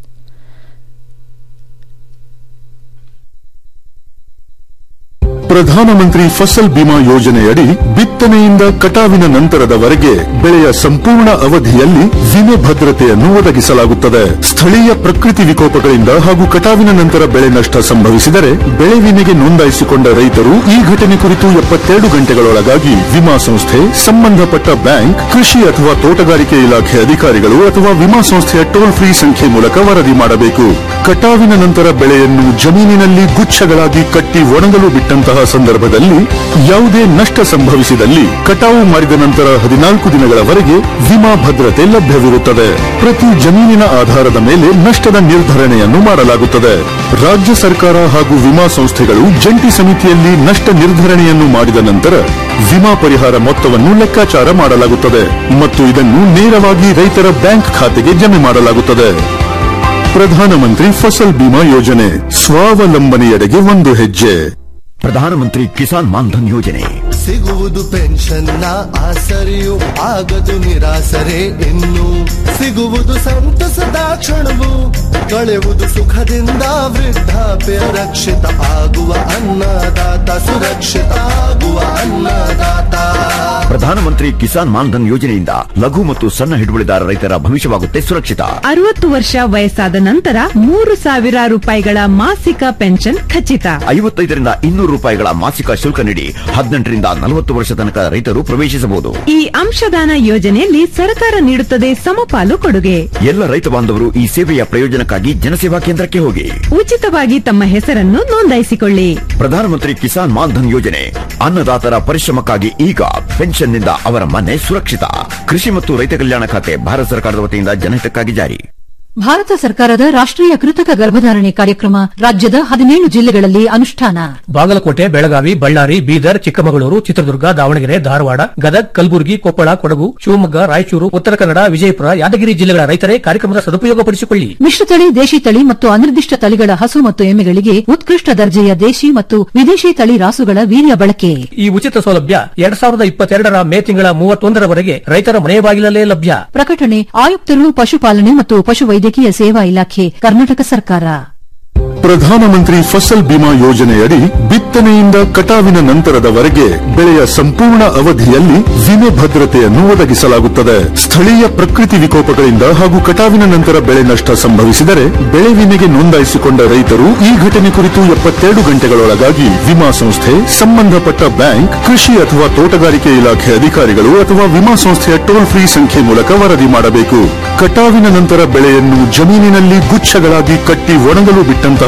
ಪ್ರಧಾನಮಂತ್ರಿ ಫಸಲ್ ಬಿಮಾ ಯೋಜನೆಯಡಿ ಬಿತ್ತನೆಯಿಂದ ಕಟಾವಿನ ನಂತರದವರೆಗೆ ಬೆಳೆಯ ಸಂಪೂರ್ಣ ಅವಧಿಯಲ್ಲಿ ವಿಮೆ ಭದ್ರತೆಯನ್ನು ಒದಗಿಸಲಾಗುತ್ತದೆ ಸ್ಥಳೀಯ ಪ್ರಕೃತಿ ವಿಕೋಪಗಳಿಂದ ಹಾಗೂ ಕಟಾವಿನ ನಂತರ ಬೆಳೆ ನಷ್ಟ ಸಂಭವಿಸಿದರೆ ಬೆಳೆ ವಿಮೆಗೆ ನೋಂದಾಯಿಸಿಕೊಂಡ ರೈತರು ಈ ಘಟನೆ ಕುರಿತು ಎಪ್ಪತ್ತೆರಡು ಗಂಟೆಗಳೊಳಗಾಗಿ ವಿಮಾ ಸಂಸ್ಥೆ ಸಂಬಂಧಪಟ್ಟ ಬ್ಯಾಂಕ್ ಕೃಷಿ ಅಥವಾ ತೋಟಗಾರಿಕೆ ಇಲಾಖೆ ಅಧಿಕಾರಿಗಳು ಅಥವಾ ವಿಮಾ ಸಂಸ್ಥೆಯ ಟೋಲ್ ಫ್ರೀ ಸಂಖ್ಯೆ ಮೂಲಕ ವರದಿ ಮಾಡಬೇಕು ಕಟಾವಿನ ನಂತರ ಬೆಳೆಯನ್ನು ಜಮೀನಿನಲ್ಲಿ ಗುಚ್ಛಗಳಾಗಿ ಕಟ್ಟಿ ಒಣಗಲು ಬಿಟ್ಟಂತಹ ಸಂದರ್ಭದಲ್ಲಿ ಯಾವುದೇ ನಷ್ಟ ಸಂಭವಿಸಿದಲ್ಲಿ ಕಟಾವು ಮಾಡಿದ ನಂತರ ಹದಿನಾಲ್ಕು ದಿನಗಳವರೆಗೆ ವಿಮಾ ಭದ್ರತೆ ಲಭ್ಯವಿರುತ್ತದೆ ಪ್ರತಿ ಜಮೀನಿನ ಆಧಾರದ ಮೇಲೆ ನಷ್ಟದ ನಿರ್ಧರಣೆಯನ್ನು ಮಾಡಲಾಗುತ್ತದೆ ರಾಜ್ಯ ಸರ್ಕಾರ ಹಾಗೂ ವಿಮಾ ಸಂಸ್ಥೆಗಳು ಜಂಟಿ ಸಮಿತಿಯಲ್ಲಿ ನಷ್ಟ ನಿರ್ಧರಣೆಯನ್ನು ಮಾಡಿದ ನಂತರ ವಿಮಾ ಪರಿಹಾರ ಮೊತ್ತವನ್ನು ಲೆಕ್ಕಾಚಾರ ಮಾಡಲಾಗುತ್ತದೆ ಮತ್ತು ಇದನ್ನು ನೇರವಾಗಿ ರೈತರ ಬ್ಯಾಂಕ್ ಖಾತೆಗೆ ಜಮೆ ಮಾಡಲಾಗುತ್ತದೆ ಪ್ರಧಾನಮಂತ್ರಿ ಫಸಲ್ ಬಿಮಾ ಯೋಜನೆ ಸ್ವಾವಲಂಬನೆಯೆಡೆಗೆ ಒಂದು ಹೆಜ್ಜೆ ಪ್ರಧಾನಮಂತ್ರಿ ಕಿಸಾನ್ ಮಾನ್ಧನ್ ಯೋಜನೆ ಸಿಗುವುದು ಪೆನ್ಷನ್ನ ಆಸರೆಯು ಆಗದು ನಿರಾಸರೆ ಇನ್ನು ಸಿಗುವುದು ಸಂತಸದ ಕ್ಷಣವು ಕಳೆಯುವುದು ಸುಖದಿಂದ ವೃದ್ಧಾಪ್ಯ ರಕ್ಷಿತ ಆಗುವ ಅನ್ನದಾತ ಸುರಕ್ಷಿತ ಆಗುವ ಅನ್ನದಾತ ಪ್ರಧಾನಮಂತ್ರಿ ಕಿಸಾನ್ ಮಾನ್ಧನ್ ಯೋಜನೆಯಿಂದ ಲಘು ಮತ್ತು ಸಣ್ಣ ಹಿಡುವಳಿದಾರ ರೈತರ ಭವಿಷ್ಯವಾಗುತ್ತೆ ಸುರಕ್ಷಿತ ಅರವತ್ತು ವರ್ಷ ವಯಸ್ಸಾದ ನಂತರ ಮೂರು ಸಾವಿರ ರೂಪಾಯಿಗಳ ಮಾಸಿಕ ಪೆನ್ಷನ್ ಖಚಿತ ಐವತ್ತೈದರಿಂದ ಇನ್ನೂರು ರೂಪಾಯಿಗಳ ಮಾಸಿಕ ಶುಲ್ಕ ನೀಡಿ ಹದಿನೆಂಟರಿಂದ ನಲವತ್ತು ವರ್ಷ ತನಕ ರೈತರು ಪ್ರವೇಶಿಸಬಹುದು ಈ ಅಂಶದಾನ ಯೋಜನೆಯಲ್ಲಿ ಸರ್ಕಾರ ನೀಡುತ್ತದೆ ಸಮಪಾಲು ಕೊಡುಗೆ ಎಲ್ಲ ರೈತ ಬಾಂಧವರು ಈ ಸೇವೆಯ ಪ್ರಯೋಜನಕ್ಕಾಗಿ ಜನಸೇವಾ ಕೇಂದ್ರಕ್ಕೆ ಹೋಗಿ ಉಚಿತವಾಗಿ ತಮ್ಮ ಹೆಸರನ್ನು ನೋಂದಾಯಿಸಿಕೊಳ್ಳಿ ಪ್ರಧಾನಮಂತ್ರಿ ಕಿಸಾನ್ ಮಾನ್ಧನ್ ಯೋಜನೆ ಅನ್ನದಾತರ ಪರಿಶ್ರಮಕ್ಕಾಗಿ ಈಗ ಪೆನ್ಷನ್ನಿಂದ ಅವರ ಮನೆ ಸುರಕ್ಷಿತ ಕೃಷಿ ಮತ್ತು ರೈತ ಕಲ್ಯಾಣ ಖಾತೆ ಭಾರತ ಸರ್ಕಾರದ ವತಿಯಿಂದ ಜನಹಿತಕ್ಕಾಗಿ ಜಾರಿ ಭಾರತ ಸರ್ಕಾರದ ರಾಷ್ಟ್ರೀಯ ಕೃತಕ ಗರ್ಭಧಾರಣೆ ಕಾರ್ಯಕ್ರಮ ರಾಜ್ಯದ ಹದಿನೇಳು ಜಿಲ್ಲೆಗಳಲ್ಲಿ ಅನುಷ್ಠಾನ ಬಾಗಲಕೋಟೆ ಬೆಳಗಾವಿ ಬಳ್ಳಾರಿ ಬೀದರ್ ಚಿಕ್ಕಮಗಳೂರು ಚಿತ್ರದುರ್ಗ ದಾವಣಗೆರೆ ಧಾರವಾಡ ಗದಗ್ ಕಲಬುರಗಿ ಕೊಪ್ಪಳ ಕೊಡಗು ಶಿವಮೊಗ್ಗ ರಾಯಚೂರು ಉತ್ತರ ಕನ್ನಡ ವಿಜಯಪುರ ಯಾದಗಿರಿ ಜಿಲ್ಲೆಗಳ ರೈತರೇ ಕಾರ್ಯಕ್ರಮದ ಸದುಪಯೋಗಪಡಿಸಿಕೊಳ್ಳಿ ಮಿಶ್ರತಳಿ ದೇಶಿ ತಳಿ ಮತ್ತು ಅನಿರ್ದಿಷ್ಟ ತಳಿಗಳ ಹಸು ಮತ್ತು ಎಮ್ಮೆಗಳಿಗೆ ಉತ್ಕೃಷ್ಟ ದರ್ಜೆಯ ದೇಶಿ ಮತ್ತು ವಿದೇಶಿ ತಳಿ ರಾಸುಗಳ ವೀರ್ಯ ಬಳಕೆ ಈ ಉಚಿತ ಸೌಲಭ್ಯ ಎರಡ್ ಸಾವಿರದ ಇಪ್ಪತ್ತೆರಡರ ಮೇ ತಿಂಗಳ ಮೂವತ್ತೊಂದರವರೆಗೆ ರೈತರ ಮನೆ ಬಾಗಿಲಲ್ಲೇ ಲಭ್ಯ ಪ್ರಕಟಣೆ ಆಯುಕ್ತರು ಪಶುಪಾಲನೆ ಮತ್ತು ಪಶುವೈದ್ಯಕೀಯ ಸೇವಾ ಇಲಾಖೆ ಕರ್ನಾಟಕ ಸರ್ಕಾರ ಪ್ರಧಾನಮಂತ್ರಿ ಫಸಲ್ ಬಿಮಾ ಯೋಜನೆಯಡಿ ಬಿತ್ತನೆಯಿಂದ ಕಟಾವಿನ ನಂತರದವರೆಗೆ ಬೆಳೆಯ ಸಂಪೂರ್ಣ ಅವಧಿಯಲ್ಲಿ ವಿಮೆ ಭದ್ರತೆಯನ್ನು ಒದಗಿಸಲಾಗುತ್ತದೆ ಸ್ಥಳೀಯ ಪ್ರಕೃತಿ ವಿಕೋಪಗಳಿಂದ ಹಾಗೂ ಕಟಾವಿನ ನಂತರ ಬೆಳೆ ನಷ್ಟ ಸಂಭವಿಸಿದರೆ ಬೆಳೆ ವಿಮೆಗೆ ನೋಂದಾಯಿಸಿಕೊಂಡ ರೈತರು ಈ ಘಟನೆ ಕುರಿತು ಎಪ್ಪತ್ತೆರಡು ಗಂಟೆಗಳೊಳಗಾಗಿ ವಿಮಾ ಸಂಸ್ಥೆ ಸಂಬಂಧಪಟ್ಟ ಬ್ಯಾಂಕ್ ಕೃಷಿ ಅಥವಾ ತೋಟಗಾರಿಕೆ ಇಲಾಖೆ ಅಧಿಕಾರಿಗಳು ಅಥವಾ ವಿಮಾ ಸಂಸ್ಥೆಯ ಟೋಲ್ ಫ್ರೀ ಸಂಖ್ಯೆ ಮೂಲಕ ವರದಿ ಮಾಡಬೇಕು ಕಟಾವಿನ ನಂತರ ಬೆಳೆಯನ್ನು ಜಮೀನಿನಲ್ಲಿ ಗುಚ್ಛಗಳಾಗಿ ಕಟ್ಟಿ ಒಣಗಲು ಬಿಟ್ಟಂತಹ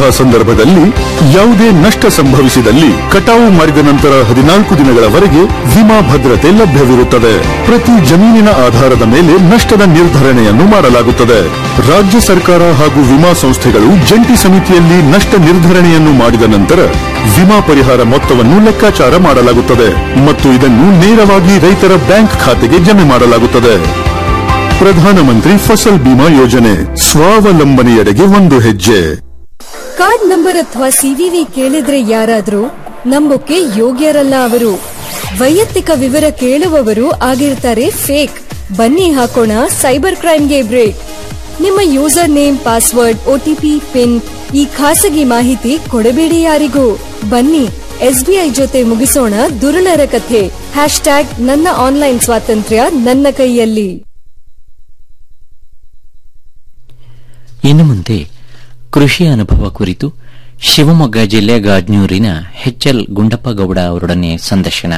ಇರುವಂತಹ ಸಂದರ್ಭದಲ್ಲಿ ಯಾವುದೇ ನಷ್ಟ ಸಂಭವಿಸಿದಲ್ಲಿ ಕಟಾವು ಮಾಡಿದ ನಂತರ ಹದಿನಾಲ್ಕು ದಿನಗಳವರೆಗೆ ವಿಮಾ ಭದ್ರತೆ ಲಭ್ಯವಿರುತ್ತದೆ ಪ್ರತಿ ಜಮೀನಿನ ಆಧಾರದ ಮೇಲೆ ನಷ್ಟದ ನಿರ್ಧರಣೆಯನ್ನು ಮಾಡಲಾಗುತ್ತದೆ ರಾಜ್ಯ ಸರ್ಕಾರ ಹಾಗೂ ವಿಮಾ ಸಂಸ್ಥೆಗಳು ಜಂಟಿ ಸಮಿತಿಯಲ್ಲಿ ನಷ್ಟ ನಿರ್ಧರಣೆಯನ್ನು ಮಾಡಿದ ನಂತರ ವಿಮಾ ಪರಿಹಾರ ಮೊತ್ತವನ್ನು ಲೆಕ್ಕಾಚಾರ ಮಾಡಲಾಗುತ್ತದೆ ಮತ್ತು ಇದನ್ನು ನೇರವಾಗಿ ರೈತರ ಬ್ಯಾಂಕ್ ಖಾತೆಗೆ ಜಮೆ ಮಾಡಲಾಗುತ್ತದೆ ಪ್ರಧಾನಮಂತ್ರಿ ಫಸಲ್ ಬಿಮಾ ಯೋಜನೆ ಸ್ವಾವಲಂಬನೆಯೆಡೆಗೆ ಒಂದು ಹೆಜ್ಜೆ ಕಾರ್ಡ್ ನಂಬರ್ ಅಥವಾ ಸಿವಿವಿ ಕೇಳಿದ್ರೆ ಯಾರಾದ್ರೂ ನಂಬೋಕೆ ಯೋಗ್ಯರಲ್ಲ ಅವರು ವೈಯಕ್ತಿಕ ವಿವರ ಕೇಳುವವರು ಆಗಿರ್ತಾರೆ ಫೇಕ್ ಬನ್ನಿ ಹಾಕೋಣ ಸೈಬರ್ ಕ್ರೈಮ್ಗೆ ಬ್ರೇಕ್ ನಿಮ್ಮ user name password OTP PIN ಈ ಖಾಸಗಿ ಮಾಹಿತಿ ಕೊಡಬೇಡಿ ಯಾರಿಗೂ ಬನ್ನಿ ಎಸ್ಬಿಐ ಜೊತೆ ಮುಗಿಸೋಣ ದುರುಳರ ಕಥೆ ಹ್ಯಾಶ್ ಟ್ಯಾಗ್ ನನ್ನ ಆನ್ಲೈನ್ ಸ್ವಾತಂತ್ರ್ಯ ನನ್ನ ಕೈಯಲ್ಲಿ ಇನ್ನು ಮುಂದೆ ಕೃಷಿ ಅನುಭವ ಕುರಿತು ಶಿವಮೊಗ್ಗ ಜಿಲ್ಲೆ ಗಾಜ್ನೂರಿನ ಎಚ್ಎಲ್ ಗುಂಡಪ್ಪ ಗೌಡ ಅವರೊಡನೆ ಸಂದರ್ಶನ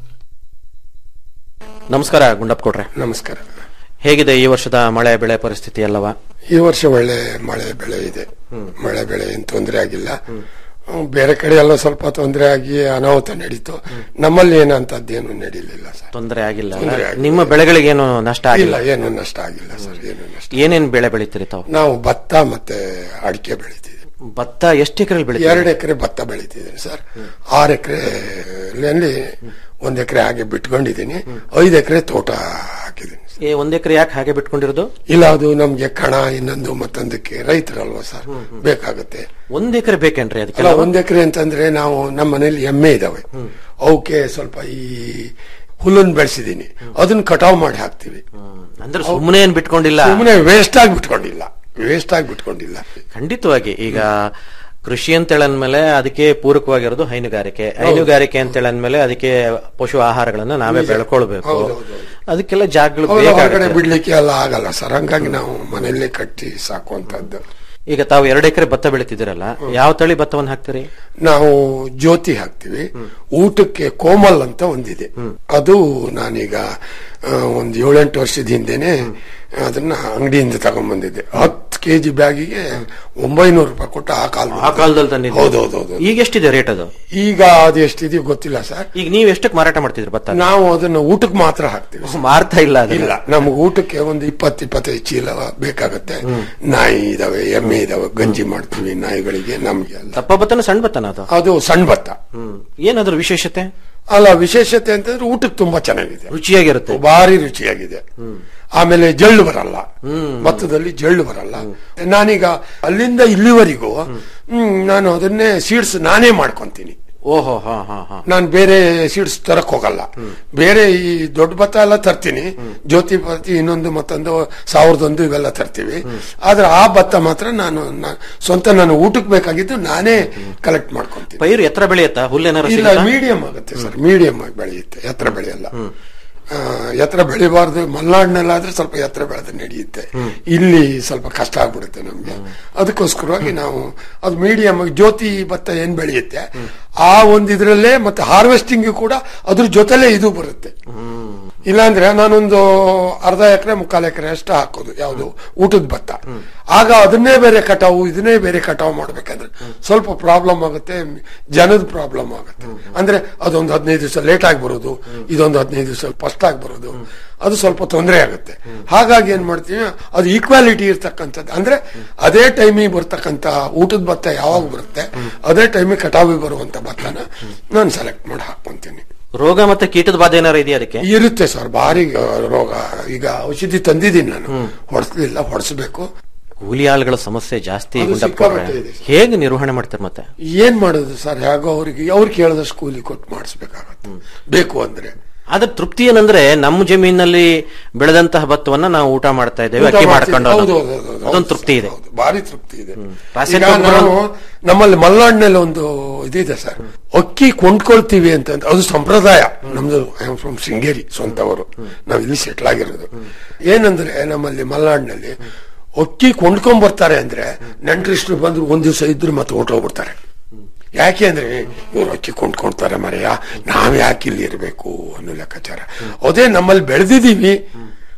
ನಮಸ್ಕಾರ ಗುಂಡಪ್ಪ ಕೊಡ್ರೆ ನಮಸ್ಕಾರ ಹೇಗಿದೆ ಈ ವರ್ಷದ ಮಳೆ ಬೆಳೆ ಪರಿಸ್ಥಿತಿ ಎಲ್ಲವ ಈ ವರ್ಷ ಒಳ್ಳೆ ಮಳೆ ಬೆಳೆ ಇದೆ ಮಳೆ ಬೆಳೆ ಏನ್ ತೊಂದರೆ ಆಗಿಲ್ಲ ಹ್ಮ್, ಬೇರೆ ಕಡೆ ಎಲ್ಲ ಸ್ವಲ್ಪ ತೊಂದರೆ ಆಗಿ ಅನಾಹುತ ನಡೀತು ನಮ್ಮಲ್ಲಿ ಏನಂತದ್ದೇನು ನಡೀಲಿಲ್ಲ ಸರ್ ತೊಂದರೆ ಆಗಿಲ್ಲ ಅಲ್ಲ? ತೊಂದ್ರೆ ಆಗಿಲ್ಲ. ನಿಮ್ಮ ಬೆಳೆಗಳಿಗೇನು ನಷ್ಟ ಇಲ್ಲ ಆಗಿಲ್ಲ ಏನು ನಷ್ಟ ಆಗಿಲ್ಲ ಸರ್ ಏನು ನಷ್ಟ ಏನೇನ್ ಬೆಳೆ ಬೆಳಿತೀರಿ ತಾವು ನಾವು ಭತ್ತ ಮತ್ತೆ ಅಡಿಕೆ ಬೆಳಿತೀವಿ ಭತ್ತ ಎಷ್ಟು ಎಕರೆ ಬೆಳಿತೀರಿ ಎರಡು ಎಕರೆ ಭತ್ತ ಬೆಳಿತಿದ್ದೀನಿ ಸರ್ ಆರು ಎಕರೆ ಅಲ್ಲಿ ಒಂದ್ ಎಕರೆ ಹಾಗೆ ಬಿಟ್ಕೊಂಡಿದ್ದೀನಿ ಐದು ಎಕರೆ ತೋಟ ಹಾಕಿದ್ದೀನಿ ಏ ಒಂದ್ ಎಕರೆ ಯಾಕೆ ಹಾಗೆ ಬಿಟ್ಕೊಂಡಿರೋದು ಇಲ್ಲ ಅದು ನಮ್ಗೆ ಕಣ ಇನ್ನೊಂದು ಮತ್ತೊಂದಕ್ಕೆ ರೈತರಲ್ವಾ ಸರ್ ಬೇಕಾಗುತ್ತೆ ಒಂದ್ ಎಕರೆ ಬೇಕೇನ್ರಿ ಅಲ್ಲ ಅದಕ್ಕೆ ಒಂದ್ ಎಕರೆ ಅಂತಂದ್ರೆ ನಾವು ನಮ್ಮ ಮನೇಲಿ ಎಮ್ಮೆ ಇದಾವೆ ಅವಕ್ಕೆ ಸ್ವಲ್ಪ ಈ ಹುಲ್ಲನ್ನು ಬೆಳೆಸಿದೀನಿ ಅದನ್ನ ಕಟಾವ್ ಮಾಡಿ ಹಾಕ್ತಿವಿ ಅಂದ್ರೆ ಸುಮ್ಮನೆ ಏನ್ ಬಿಟ್ಕೊಂಡಿಲ್ಲ ಸುಮ್ಮನೆ ವೇಸ್ಟ್ ಆಗಿ ಬಿಟ್ಕೊಂಡಿಲ್ಲ ವೇಸ್ಟ್ ಆಗಿ ಬಿಟ್ಕೊಂಡಿಲ್ಲ ಖಂಡಿತವಾಗಿ ಈಗ ಕೃಷಿ ಅಂತ ಹೇಳಂದ್ಮೇಲೆ ಅದಕ್ಕೆ ಪೂರಕವಾಗಿರೋದು ಹೈನುಗಾರಿಕೆ ಹೈನುಗಾರಿಕೆ ಅಂತ ಹೇಳಂದ್ಮೇಲೆ ಅದಕ್ಕೆ ಪಶು ಆಹಾರಗಳನ್ನ ನಾವೇ ನಿಜ. ಬೆಳ್ಕೊಳ್ಬೇಕು ಹೌದು, ಹೌದು, ಅದಕ್ಕೆಲ್ಲ ಜಾಗಗಳು ಅವೆಲ್ಲ ಹೊರಗಡೆ ಬೇಕಾಗುತ್ತೆ ಬಿಡ್ಲಿಕ್ಕೆ ಎಲ್ಲ ಆಗಲ್ಲ ಸರ್ ಹಂಗಾಗಿ ನಾವು ಮನೆಯಲ್ಲೇ ಕಟ್ಟಿ ಸಾಕುವಂತದ್ದು ಈಗ ತಾವು ಎರಡು ಎಕರೆ ಭತ್ತ ಬೆಳಿತಿದ್ದೀರಲ್ಲ ಯಾವ ತಳಿ ಭತ್ತವನ್ನು ಹಾಕ್ತೀರಿ ನಾವು ಜ್ಯೋತಿ ಹಾಕ್ತಿವಿ ಊಟಕ್ಕೆ ಕೋಮಲ್ ಅಂತ ಒಂದಿದೆ ಅದು ನಾನೀಗ ಆ, ಒಂದ್ ಏಳೆಂಟು ವರ್ಷದ ಹಿಂದೆನೆ ಅದನ್ನ ಅಂಗಡಿಯಿಂದ ತಗೊಂಡ್ಬಂದಿದ್ದೆ ಹತ್ತು ಕೆಜಿ ಬ್ಯಾಗಿಗೆ ಒಂಬೈನೂರು ರೂಪಾಯಿ ಕೊಟ್ಟು ಆ ಕಾಲ ಆ ಕಾಲದಲ್ಲಿ ತಂದಿದ್ದು ಹೌದೌದೌದು ಈಗ ಎಷ್ಟಿದೆ ರೇಟ್ ಅದು ಈಗ ಅದು ಎಷ್ಟಿದೆಯೋ ಗೊತ್ತಿಲ್ಲ ಸರ್ ಈಗ ನೀವು ಎಷ್ಟಕ್ಕೆ ಮಾರಾಟ ಮಾಡ್ತಿದ್ರಿ ಭತ್ತ ನಾವು ಅದನ್ನ ಊಟಕ್ಕೆ ಮಾತ್ರ ಹಾಕ್ತಿವಿ ಮಾರ್ತಾ ಇಲ್ಲ ಅದನ್ನ. ಇಲ್ಲ ನಮ್ಗೆ ಊಟಕ್ಕೆ ಒಂದು ಇಪ್ಪತ್ತು ಇಪ್ಪತ್ತೈದು ಚೀಲ ಬೇಕಾಗುತ್ತೆ ನಾಯಿ ಇದಾವೆ ಎಮ್ಮೆ ಇದಾವೆ ಗಂಜಿ ಮಾಡ್ತೀವಿ ನಾಯಿಗಳಿಗೆ ನಮ್ಗೆ ಎಲ್ಲ ದಪ್ಪ ಭತ್ತನ ಸಣ್ಣ ಭತ್ತನ ಅದು ಅದು ಸಣ್ಣ ಭತ್ತ ಹ್ಮ್ ಏನಾದ್ರೂ ವಿಶೇಷತೆ ಅಲ್ಲ ವಿಶೇಷತೆ ಅಂತಂದ್ರೆ ಊಟಕ್ಕೆ ತುಂಬಾ ಚೆನ್ನಾಗಿದೆ ರುಚಿಯಾಗಿರುತ್ತೆ ಭಾರಿ ರುಚಿಯಾಗಿದೆ ಆಮೇಲೆ ಜಳ್ಳು ಬರಲ್ಲ ಭತ್ತದಲ್ಲಿ ಜಳ್ಳು ಬರಲ್ಲ ನಾನೀಗ ಅಲ್ಲಿಂದ ಇಲ್ಲಿವರೆಗೂ ಹ್ಮ್, ನಾನು ಅದನ್ನೇ ಸೀಡ್ಸ್ ನಾನೇ ಮಾಡ್ಕೊಂತೀನಿ ಓಹೋ ಹಾ ಹಾ ಹಾ ನಾನು ಬೇರೆ ಸೀಡ್ಸ್ ತರಕ್ ಹೋಗಲ್ಲ ಬೇರೆ ಈ ದೊಡ್ಡ ಭತ್ತ ಎಲ್ಲ ತರ್ತೀನಿ ಜ್ಯೋತಿ ಭತ್ತ ಇನ್ನೊಂದು ಮತ್ತೊಂದು ಸಾವಿರದೊಂದು ಇವೆಲ್ಲ ತರ್ತೀವಿ ಆದ್ರೆ ಆ ಭತ್ತ ಮಾತ್ರ ನಾನು ನಾ- ಸ್ವಂತ ನಾನು ಊಟಕ್ಕೆ ಬೇಕಾಗಿದ್ದು ನಾನೇ ಕಲೆಕ್ಟ್ ಮಾಡ್ಕೊಂತೀನಿ ಪೈರು ಎತ್ತರ ಬೆಳೆಯತ್ತಾ ಹುಲ್ಲೇನಾರು ಇಲ್ಲ ಸಿಗುತ್ತಾ? ಮೀಡಿಯಂ ಆಗುತ್ತೆ ಸರ್ ಮೀಡಿಯಂ ಆಗಿ ಬೆಳೆಯುತ್ತೆ ಎತ್ತರ ಬೆಳೆಯಲ್ಲ ಆ, ಎತ್ತರ ಬೆಳಿಬಾರ್ದು ಮಲೆನಾಡಿನಲ್ಲಾದ್ರೆ ಸ್ವಲ್ಪ ಎತ್ತರ ಬೆಳೆದ್ರೆ ನಡೆಯುತ್ತೆ ಇಲ್ಲಿ ಸ್ವಲ್ಪ ಕಷ್ಟ ಆಗ್ಬಿಡುತ್ತೆ ನಮ್ಗೆ ಅದಕ್ಕೋಸ್ಕರವಾಗಿ ನಾವು ಅದು ಮೀಡಿಯಂ ಆಗಿ ಜ್ಯೋತಿ ಭತ್ತ ಏನ್ ಬೆಳೆಯುತ್ತೆ ಆ ಒಂದು ಇದ್ರಲ್ಲೇ ಮತ್ತೆ ಹಾರ್ವೆಸ್ಟಿಂಗ್ ಕೂಡ ಅದ್ರ ಜೊತೆಲೇ ಇದು ಬರುತ್ತೆ ಇಲ್ಲಾಂದ್ರೆ ನಾನೊಂದು ಅರ್ಧ ಎಕರೆ ಮುಕ್ಕಾಲು ಎಕರೆ ಅಷ್ಟು ಹಾಕೋದು ಯಾವುದು ಊಟದ ಭತ್ತ ಆಗ ಅದನ್ನೇ ಬೇರೆ ಕಟಾವು ಇದನ್ನೇ ಬೇರೆ ಕಟಾವು ಮಾಡ್ಬೇಕಾದ್ರೆ ಸ್ವಲ್ಪ ಪ್ರಾಬ್ಲಮ್ ಆಗುತ್ತೆ ಜನದ ಪ್ರಾಬ್ಲಮ್ ಆಗುತ್ತೆ ಅಂದ್ರೆ ಅದೊಂದು ಹದಿನೈದು ದಿವಸ ಲೇಟ್ ಆಗಿ ಬರೋದು ಇದೊಂದು ಹದಿನೈದು ದಿವಸ ಫಸ್ಟ್ ಆಗಿ ಬರೋದು ಅದು ಸ್ವಲ್ಪ ತೊಂದರೆ ಆಗುತ್ತೆ ಹಾಗಾಗಿ ಏನ್ ಮಾಡ್ತೀವಿ ಅದು ಈಕ್ವಾಲಿಟಿ ಇರ್ತಕ್ಕಂಥದ್ದು ಅಂದ್ರೆ ಅದೇ ಟೈಮಿಗೆ ಬರ್ತಕ್ಕಂಥ ಊಟದ ಭತ್ತ ಯಾವಾಗ ಬರುತ್ತೆ ಅದೇ ಟೈಮಿಗೆ ಕಟಾವಿಗೆ ಬರುವಂತ ಭತ್ತನ ನಾನು ಸೆಲೆಕ್ಟ್ ಮಾಡಿ ಹಾಕೊಂತೀನಿ ರೋಗ ಮತ್ತೆ ಕೀಟದ ಬಾಧೆ ಏನಾರು ಇದೆಯಾ ಅದಕ್ಕೆ ಇರುತ್ತೆ ಸರ್ ಭಾರಿ ಆ, ರೋಗ ಈಗ ಔಷಧಿ ತಂದಿದ್ದೀನಿ ನಾನು ಹೊಡ್ಸ್ಲಿಲ್ಲ ಹೊಡ್ಸ್ಬೇಕು ಕೂಲಿ ಆಳುಗಳ ಸಮಸ್ಯೆ ಜಾಸ್ತಿ ಅದು ಗುಂಡಪ್ಪ ಸಿಕ್ಕಾಪಟ್ಟೆ ಕೊಟ್ರೆ. ಇದೆ ಸರ್. ಹೇಗೆ ನಿರ್ವಹಣೆ ಮಾಡ್ತಾರೆ ಮತ್ತೆ ಏನ್ ಮಾಡೋದು ಸರ್ ಹೇಗೋ ಅವ್ರಿಗೆ ಅವ್ರು ಕೇಳಿದಷ್ಟು ಕೂಲಿ ಕೊಟ್ಟು ಮಾಡಿಸ್ಬೇಕಾಗತ್ತೆ ಬೇಕು ಅಂದ್ರೆ ಆದ್ರೆ ತೃಪ್ತಿ ಏನಂದ್ರೆ ನಮ್ಮ ಜಮೀನಲ್ಲಿ ಬೆಳೆದಂತಹ ಭತ್ತವನ್ನ ನಾವು ಊಟ ಮಾಡ್ತಾ ಇದ್ದೇವೆ ಊಟ ಅಕ್ಕಿ ಮಾಡ್ತೀವಿ. ಮಾಡ್ಕೊಂಡು ಹೌದು, ಅನ್ನೋದು. ಹೌದು, ಹೌದು, ಹೌದು, ಅದೊಂದು ತೃಪ್ತಿ ಇದೆ ಹೌದು, ಭಾರಿ ತೃಪ್ತಿ ಇದೆ ರಾಸಾಯನಿಕ ಈಗ ಗೊಬ್ಬರ- ನಾವು ನಮ್ಮಲ್ಲಿ ಮಲೆನಾಡಿನಲ್ಲಿ ಒಂದು ಇದಿದೆ ಸರ್ ಅಕ್ಕಿ ಕೊಂಡ್ಕೊಳ್ತೀವಿ ಅಂತ ಅದು ಸಂಪ್ರದಾಯ ನಮ್ದು ಫ್ರಮ್ ಶೃಂಗೇರಿ ಸ್ವಂತವರು ನಾವು ಇಲ್ಲಿ ಸೆಟ್ಲ್ ಆಗಿರೋದು ಏನಂದ್ರೆ ನಮ್ಮಲ್ಲಿ ಮಲೆನಾಡಿನಲ್ಲಿ ಅಕ್ಕಿ ಕೊಂಡ್ಕೊಂಡ್ ಬರ್ತಾರೆ ಅಂದ್ರೆ ನೆಂಟ್ರಿಷ್ಟು ಬಂದ್ರು ಒಂದ್ ದಿವಸ ಇದ್ರು ಮತ್ತೆ ಹೊರ್ಟೋಗ್ಬಿಡ್ತಾರೆ ಯಾಕೆ ಅಂದ್ರೆ ಇವ್ರು ಅಕ್ಕಿ ಕೊಂಡ್ಕೊಳ್ತಾರೆ ಮರೆಯ ನಾವ್ ಯಾಕೆ ಇಲ್ಲಿ ಇರ್ಬೇಕು ಅನ್ನೋ ಲೆಕ್ಕಾಚಾರ ಅದೇ ನಮ್ಮಲ್ಲಿ ಬೆಳೆದಿದೀವಿ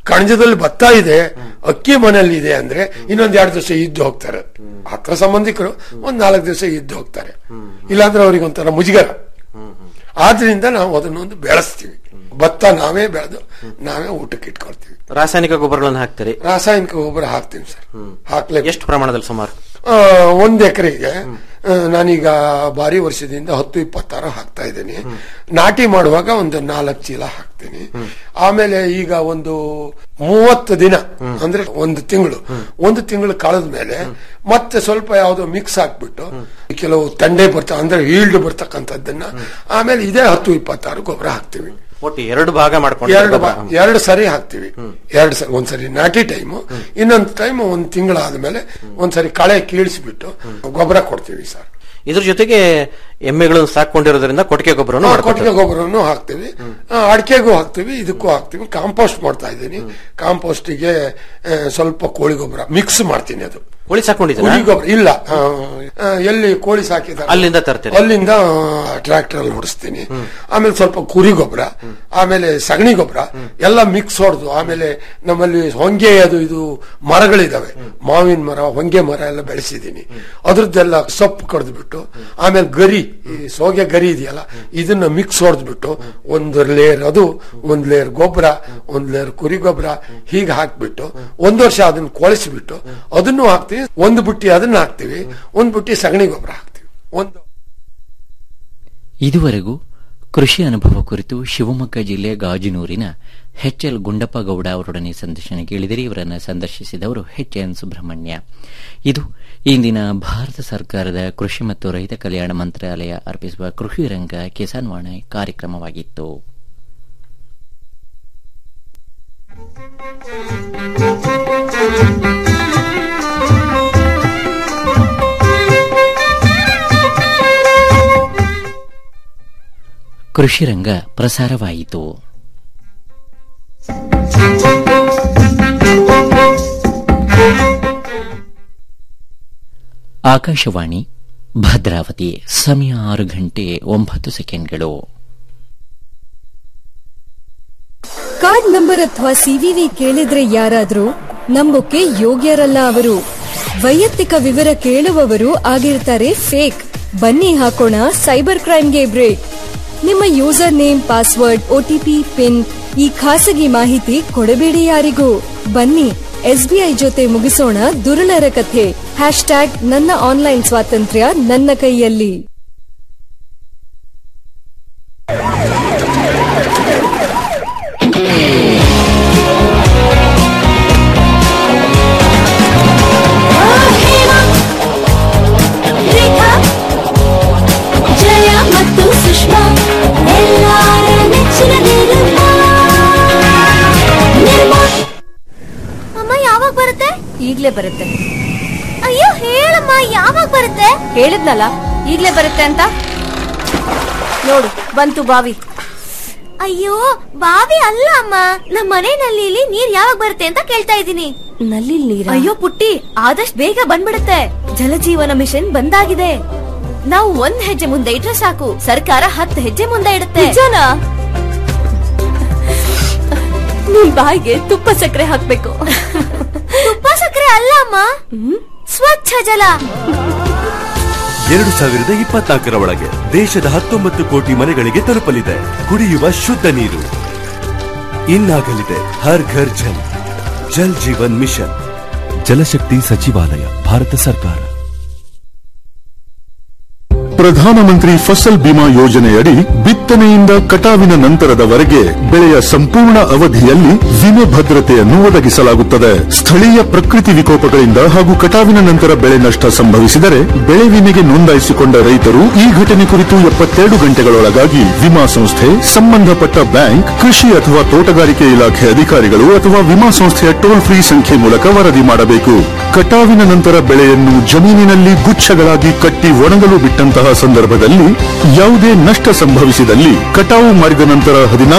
ಕಣಜದಲ್ಲಿ ಭತ್ತ ಇದೆ ಅಕ್ಕಿ ಮನೆಯಲ್ಲಿ ಇದೆ ಅಂದ್ರೆ ಇನ್ನೊಂದ್ ಎರಡು ದಿವಸ ಇದ್ದು ಹೋಗ್ತಾರೆ ಹತ್ರ ಸಂಬಂಧಿಕರು ಒಂದ್ ನಾಲ್ಕು ದಿವಸ ಇದ್ದು ಹೋಗ್ತಾರೆ ಇಲ್ಲಾಂದ್ರೆ ಅವ್ರಿಗೆ ಒಂಥರ ಮುಜುಗರ ಆದ್ರಿಂದ ನಾವು ಅದನ್ನೊಂದು ಬೆಳೆಸ್ತೀವಿ ಭತ್ತ ನಾವೇ ಬೆಳೆದು ನಾವೇ ಊಟಕ್ಕೆ ಇಟ್ಕೊಳ್ತೀವಿ ರಾಸಾಯನಿಕ ಗೊಬ್ಬರಗಳನ್ನು ಹಾಕ್ತೀರಿ ರಾಸಾಯನಿಕ ಗೊಬ್ಬರ ಹಾಕ್ತೀವಿ ಸರ್ ಹಾಕ್ಲೇ ಎಷ್ಟು ಪ್ರಮಾಣದಲ್ಲಿ ಸುಮಾರು ಆ, ಒಂದ್ ಎಕರೆಗೆ ನಾನೀಗ ಬಾರಿ ವರ್ಷದಿಂದ ಹತ್ತು ಇಪ್ಪತ್ತಾರು ಹಾಕ್ತಾ ಇದ್ದೀನಿ ನಾಟಿ ಮಾಡುವಾಗ ಒಂದು ನಾಲ್ಕು ಚೀಲ ಹಾಕ್ತೀನಿ ಆಮೇಲೆ ಈಗ ಒಂದು ಮೂವತ್ತು ದಿನ ಅಂದ್ರೆ ಒಂದು ತಿಂಗಳು ಒಂದು ತಿಂಗಳು ಕಳೆದ ಮೇಲೆ ಮತ್ತೆ ಸ್ವಲ್ಪ ಯಾವ್ದೋ ಮಿಕ್ಸ್ ಹಾಕ್ಬಿಟ್ಟು ಕೆಲವು ತಂಡೆ ಬರ್ತಾ ಅಂದ್ರೆ ಈಲ್ಡ್ ಬರ್ತಕ್ಕಂಥದ್ದನ್ನ ಆಮೇಲೆ ಇದೇ ಹತ್ತು ಇಪ್ಪತ್ತಾರು ಗೊಬ್ಬರ ಹಾಕ್ತಿವಿ ಒಟ್ಟು ಎರಡು ಭಾಗ ಮಾಡ್ಕೊಂಡು ಎರಡು ಬಾ- ಎರಡು ಸರಿ ಹಾಕ್ತಿವಿ ಎರಡು ಸರಿ ಒಂದ್ಸರಿ ನಾಟಿ ಟೈಮು ಇನ್ನೊಂದು ಟೈಮ್ ಒಂದ್ ತಿಂಗಳಾದ್ಮೇಲೆ ಒಂದ್ಸರಿ ಕಳೆ ಕೀಳಿಸ್ಬಿಟ್ಟು ಗೊಬ್ಬರ ಕೊಡ್ತೀವಿ ಸರ್ ಇದ್ರ ಜೊತೆಗೆ ಎಮ್ಮೆಗಳನ್ನು ಸಾಕೊಂಡಿರೋದ್ರಿಂದ ಕೊಟ್ಟಿಗೆ ಗೊಬ್ಬರವನ್ನು ಕೊಟ್ಟಿಗೆ ಗೊಬ್ಬರವನ್ನು ಹಾಕ್ತಿವಿ ಅಡಿಕೆಗೂ ಹಾಕ್ತಿವಿ ಇದಕ್ಕೂ ಹಾಕ್ತಿವಿ ಕಾಂಪೋಸ್ಟ್ ಮಾಡ್ತಾ ಇದ್ದೀನಿ ಕಾಂಪೋಸ್ಟಿಗೆ ಆ, ಸ್ವಲ್ಪ ಕೋಳಿ ಗೊಬ್ಬರ ಮಿಕ್ಸ್ ಮಾಡ್ತೀನಿ ಅದು ಕೋಳಿ ಸಾಕೊಂಡಿದ್ದೀರಾ? ಕೋಳಿ ಗೊಬ್ಬರ ಇಲ್ಲ ಆ, ಆ, ಎಲ್ಲಿ ಕೋಳಿ ಸಾಕಿದ್ದಾರೆ ಅಲ್ಲಿಂದ ತರ್ತೀರಿ? ಅಲ್ಲಿಂದ ಟ್ರ್ಯಾಕ್ಟರ್ ಅಲ್ಲಿ ಹೊಡಿಸ್ತೀನಿ ಆಮೇಲೆ ಸ್ವಲ್ಪ ಕುರಿ ಗೊಬ್ಬರ ಆಮೇಲೆ ಸಗಣಿ ಗೊಬ್ಬರ ಎಲ್ಲ ಮಿಕ್ಸ್ ಹೊಡೆದು ಆಮೇಲೆ ನಮ್ಮಲ್ಲಿ ಹೊಂಗೆ ಅದು ಇದು ಮರಗಳಿದಾವೆ ಮಾವಿನ ಮರ ಹೊಂಗೆ ಮರ ಎಲ್ಲ ಬೆಳೆಸಿದ್ದೀನಿ ಅದ್ರದ್ದೆಲ್ಲ ಸೊಪ್ಪು ಕಡ್ದ್ಬಿಟ್ಟು ಆಮೇಲೆ ಗರಿ ಈ ಸೋಗೆ ಗರಿ ಇದೆಯಲ್ಲ ಇದನ್ನ ಮಿಕ್ಸ್ ಹೊಡೆದ್ಬಿಟ್ಟು ಒಂದು ಲೇಯರ್ ಅದು ಒಂದ್ ಲೇಯರ್ ಗೊಬ್ಬರ ಒಂದ್ ಲೇಯರ್ ಕುರಿ ಗೊಬ್ಬರ ಹೀಗೆ ಹಾಕ್ಬಿಟ್ಟು ಒಂದು ವರ್ಷ ಅದನ್ನ ಕೊಳಿಸ್ಬಿಟ್ಟು ಅದನ್ನು ಹಾಕ್ತಿವಿ ಒಂದು ಬುಟ್ಟಿ ಅದನ್ನ ಹಾಕ್ತಿವಿ ಒಂದ್ ಬುಟ್ಟಿ ಸಗಣಿ ಗೊಬ್ಬರ ಹಾಕ್ತಿವಿ ಒಂದು ಇದುವರೆಗೂ ಕೃಷಿ ಅನುಭವ ಕುರಿತು ಶಿವಮೊಗ್ಗ ಜಿಲ್ಲೆ ಗಾಜನೂರಿನ ಎಚ್ ಎಲ್ ಗುಂಡಪ್ಪ ಗೌಡ ಅವರೊಡನೆ ಸಂದರ್ಶನ ಕೇಳಿದರೆ ಇವರನ್ನು ಸಂದರ್ಶಿಸಿದವರು ಎಚ್ ಎನ್ ಸುಬ್ರಹ್ಮಣ್ಯ ಇದು ಇಂದಿನ ಭಾರತ ಸರ್ಕಾರದ ಕೃಷಿ ಮತ್ತು ರೈತ ಕಲ್ಯಾಣ ಮಂತ್ರಾಲಯ ಅರ್ಪಿಸುವ ಕೃಷಿ ರಂಗ ಕಿಸಾನ್ ವಾಣಿ ಕಾರ್ಯಕ್ರಮವಾಗಿತ್ತು ಕೃಷಿ ರಂಗ ಪ್ರಸಾರವಾಯಿತು ಆಕಾಶವಾಣಿ ಭದ್ರಾವತಿ ಸಮಯ ಆರು ಗಂಟೆ ಒಂಬತ್ತು ಸೆಕೆಂಡ್ಗಳು ಕಾರ್ಡ್ ನಂಬರ್ ಅಥವಾ ಸಿವಿವಿ ಕೇಳಿದ್ರೆ ಯಾರಾದ್ರೂ ನಂಬೋಕೆ ಯೋಗ್ಯರಲ್ಲ ಅವರು ವೈಯಕ್ತಿಕ ವಿವರ ಕೇಳುವವರು ಆಗಿರ್ತಾರೆ ಫೇಕ್ ಬನ್ನಿ ಹಾಕೋಣ ಸೈಬರ್ ಕ್ರೈಮ್ಗೆ ಬ್ರೇಕ್ ನಿಮ್ಮ user name password OTP PIN ಈ ಖಾಸಗಿ ಮಾಹಿತಿ ಕೊಡಬೇಡಿ ಯಾರಿಗೂ ಬನ್ನಿ ಎಸ್ಬಿಐ ಜೊತೆ ಮುಗಿಸೋಣ ದುರುಳರ ಕಥೆ ಹ್ಯಾಶ್ ಟ್ಯಾಗ್ ನನ್ನ ಆನ್ಲೈನ್ ಸ್ವಾತಂತ್ರ್ಯ ನನ್ನ ಕೈಯಲ್ಲಿ ರೇಖಾ ಜಯ ಮತ್ತು ಸುಷ್ಮಾ ಎಲ್ಲಾರ ನೆಚ್ಚಿನ ನಿರ್ಮಾ ನಿರ್ಮಾ ಅಮ್ಮ ಯಾವಾಗ ಬರುತ್ತೆ ಈಗ್ಲೇ ಬರುತ್ತೆ ಅಯ್ಯೋ ಹೇಳಮ್ಮ ಯಾವಾಗ ಬರುತ್ತೆ ಹೇಳಿದ್ನಲ್ಲ ಈಗ್ಲೇ ಬರುತ್ತೆ ಅಂತ ನೋಡು ಬಂತು ಬಾವಿ ಅಯ್ಯೋ ಬಾವಿ ಅಲ್ಲ ಅಮ್ಮ ನಮ್ಮ ಮನೆ ನಲ್ಲಿಲಿ ನೀರ್ ಯಾವಾಗ ಬರುತ್ತೆ ಅಂತ ಕೇಳ್ತಾ ಇದ್ದೀನಿ ನಲ್ಲಿ ನೀರ ಅಯ್ಯೋ ಪುಟ್ಟಿ ಆದಷ್ಟು ಬೇಗ ಬಂದ್ಬಿಡುತ್ತೆ ಜಲಜೀವನ ಮಿಷನ್ ಬಂದಾಗಿದೆ ನಾವು ಒಂದ್ ಹೆಜ್ಜೆ ಮುಂದೆ ಇಟ್ರೆ ಸಾಕು ಸರ್ಕಾರ ಹತ್ತು ಹೆಜ್ಜೆ ಮುಂದೆ ಇಡುತ್ತೆ ನಿಜನಾ? ನಿಮ್ ಬಾಯಿಗೆ ತುಪ್ಪ ಸಕ್ಕರೆ ಹಾಕ್ಬೇಕು ತುಪ್ಪ ಸಕ್ಕರೆ ಅಲ್ಲ ಅಮ್ಮ ಸ್ವಚ್ಛ ಜಲ ಎರಡು ಸಾವಿರದ ಇಪ್ಪತ್ನಾಲ್ಕರ ಒಳಗೆ ದೇಶದ ಹತ್ತೊಂಬತ್ತು ಕೋಟಿ ಮನೆಗಳಿಗೆ ತಲುಪಲಿದೆ ಕುಡಿಯುವ ಶುದ್ಧ ನೀರು ಇನ್ನಾಗಲಿದೆ ಹರ್ ಘರ್ ಜಲ್ ಜಲ್ ಜೀವನ್ ಮಿಷನ್ ಜಲಶಕ್ತಿ ಸಚಿವಾಲಯ ಭಾರತ ಸರ್ಕಾರ ಪ್ರಧಾನಮಂತ್ರಿ ಫಸಲ್ ಬಿಮಾ ಯೋಜನೆಯಡಿ ಬಿತ್ತನೆಯಿಂದ ಕಟಾವಿನ ನಂತರದವರೆಗೆ ಬೆಳೆಯ ಸಂಪೂರ್ಣ ಅವಧಿಯಲ್ಲಿ ವಿಮೆ ಭದ್ರತೆಯನ್ನು ಒದಗಿಸಲಾಗುತ್ತದೆ ಸ್ಥಳೀಯ ಪ್ರಕೃತಿ ವಿಕೋಪಗಳಿಂದ ಹಾಗೂ ಕಟಾವಿನ ನಂತರ ಬೆಳೆ ನಷ್ಟ ಸಂಭವಿಸಿದರೆ ಬೆಳೆ ವಿಮೆಗೆ ನೋಂದಾಯಿಸಿಕೊಂಡ ರೈತರು ಈ ಘಟನೆ ಕುರಿತು ಎಪ್ಪತ್ತೆರಡು ಗಂಟೆಗಳೊಳಗಾಗಿ ವಿಮಾ ಸಂಸ್ಥೆ ಸಂಬಂಧಪಟ್ಟ ಬ್ಯಾಂಕ್ ಕೃಷಿ ಅಥವಾ ತೋಟಗಾರಿಕೆ ಇಲಾಖೆ ಅಧಿಕಾರಿಗಳು ಅಥವಾ ವಿಮಾ ಸಂಸ್ಥೆಯ ಟೋಲ್ ಫ್ರೀ ಸಂಖ್ಯೆ ಮೂಲಕ ವರದಿ ಮಾಡಬೇಕು ಕಟಾವಿನ ನಂತರ ಬೆಳೆಯನ್ನು ಜಮೀನಿನಲ್ಲಿ ಗುಚ್ಛಗಳಾಗಿ ಕಟ್ಟಿ ಒಣಗಲು ಬಿಟ್ಟಂತಹ ಸಂದರ್ಭದಲ್ಲಿ ಯಾವುದೇ ನಷ್ಟ ಸಂಭವಿಸಿದಲ್ಲಿ ಕಟಾವು ಮಾಡಿದ ನಂತರ ಹದಿನಾಲ್ಕು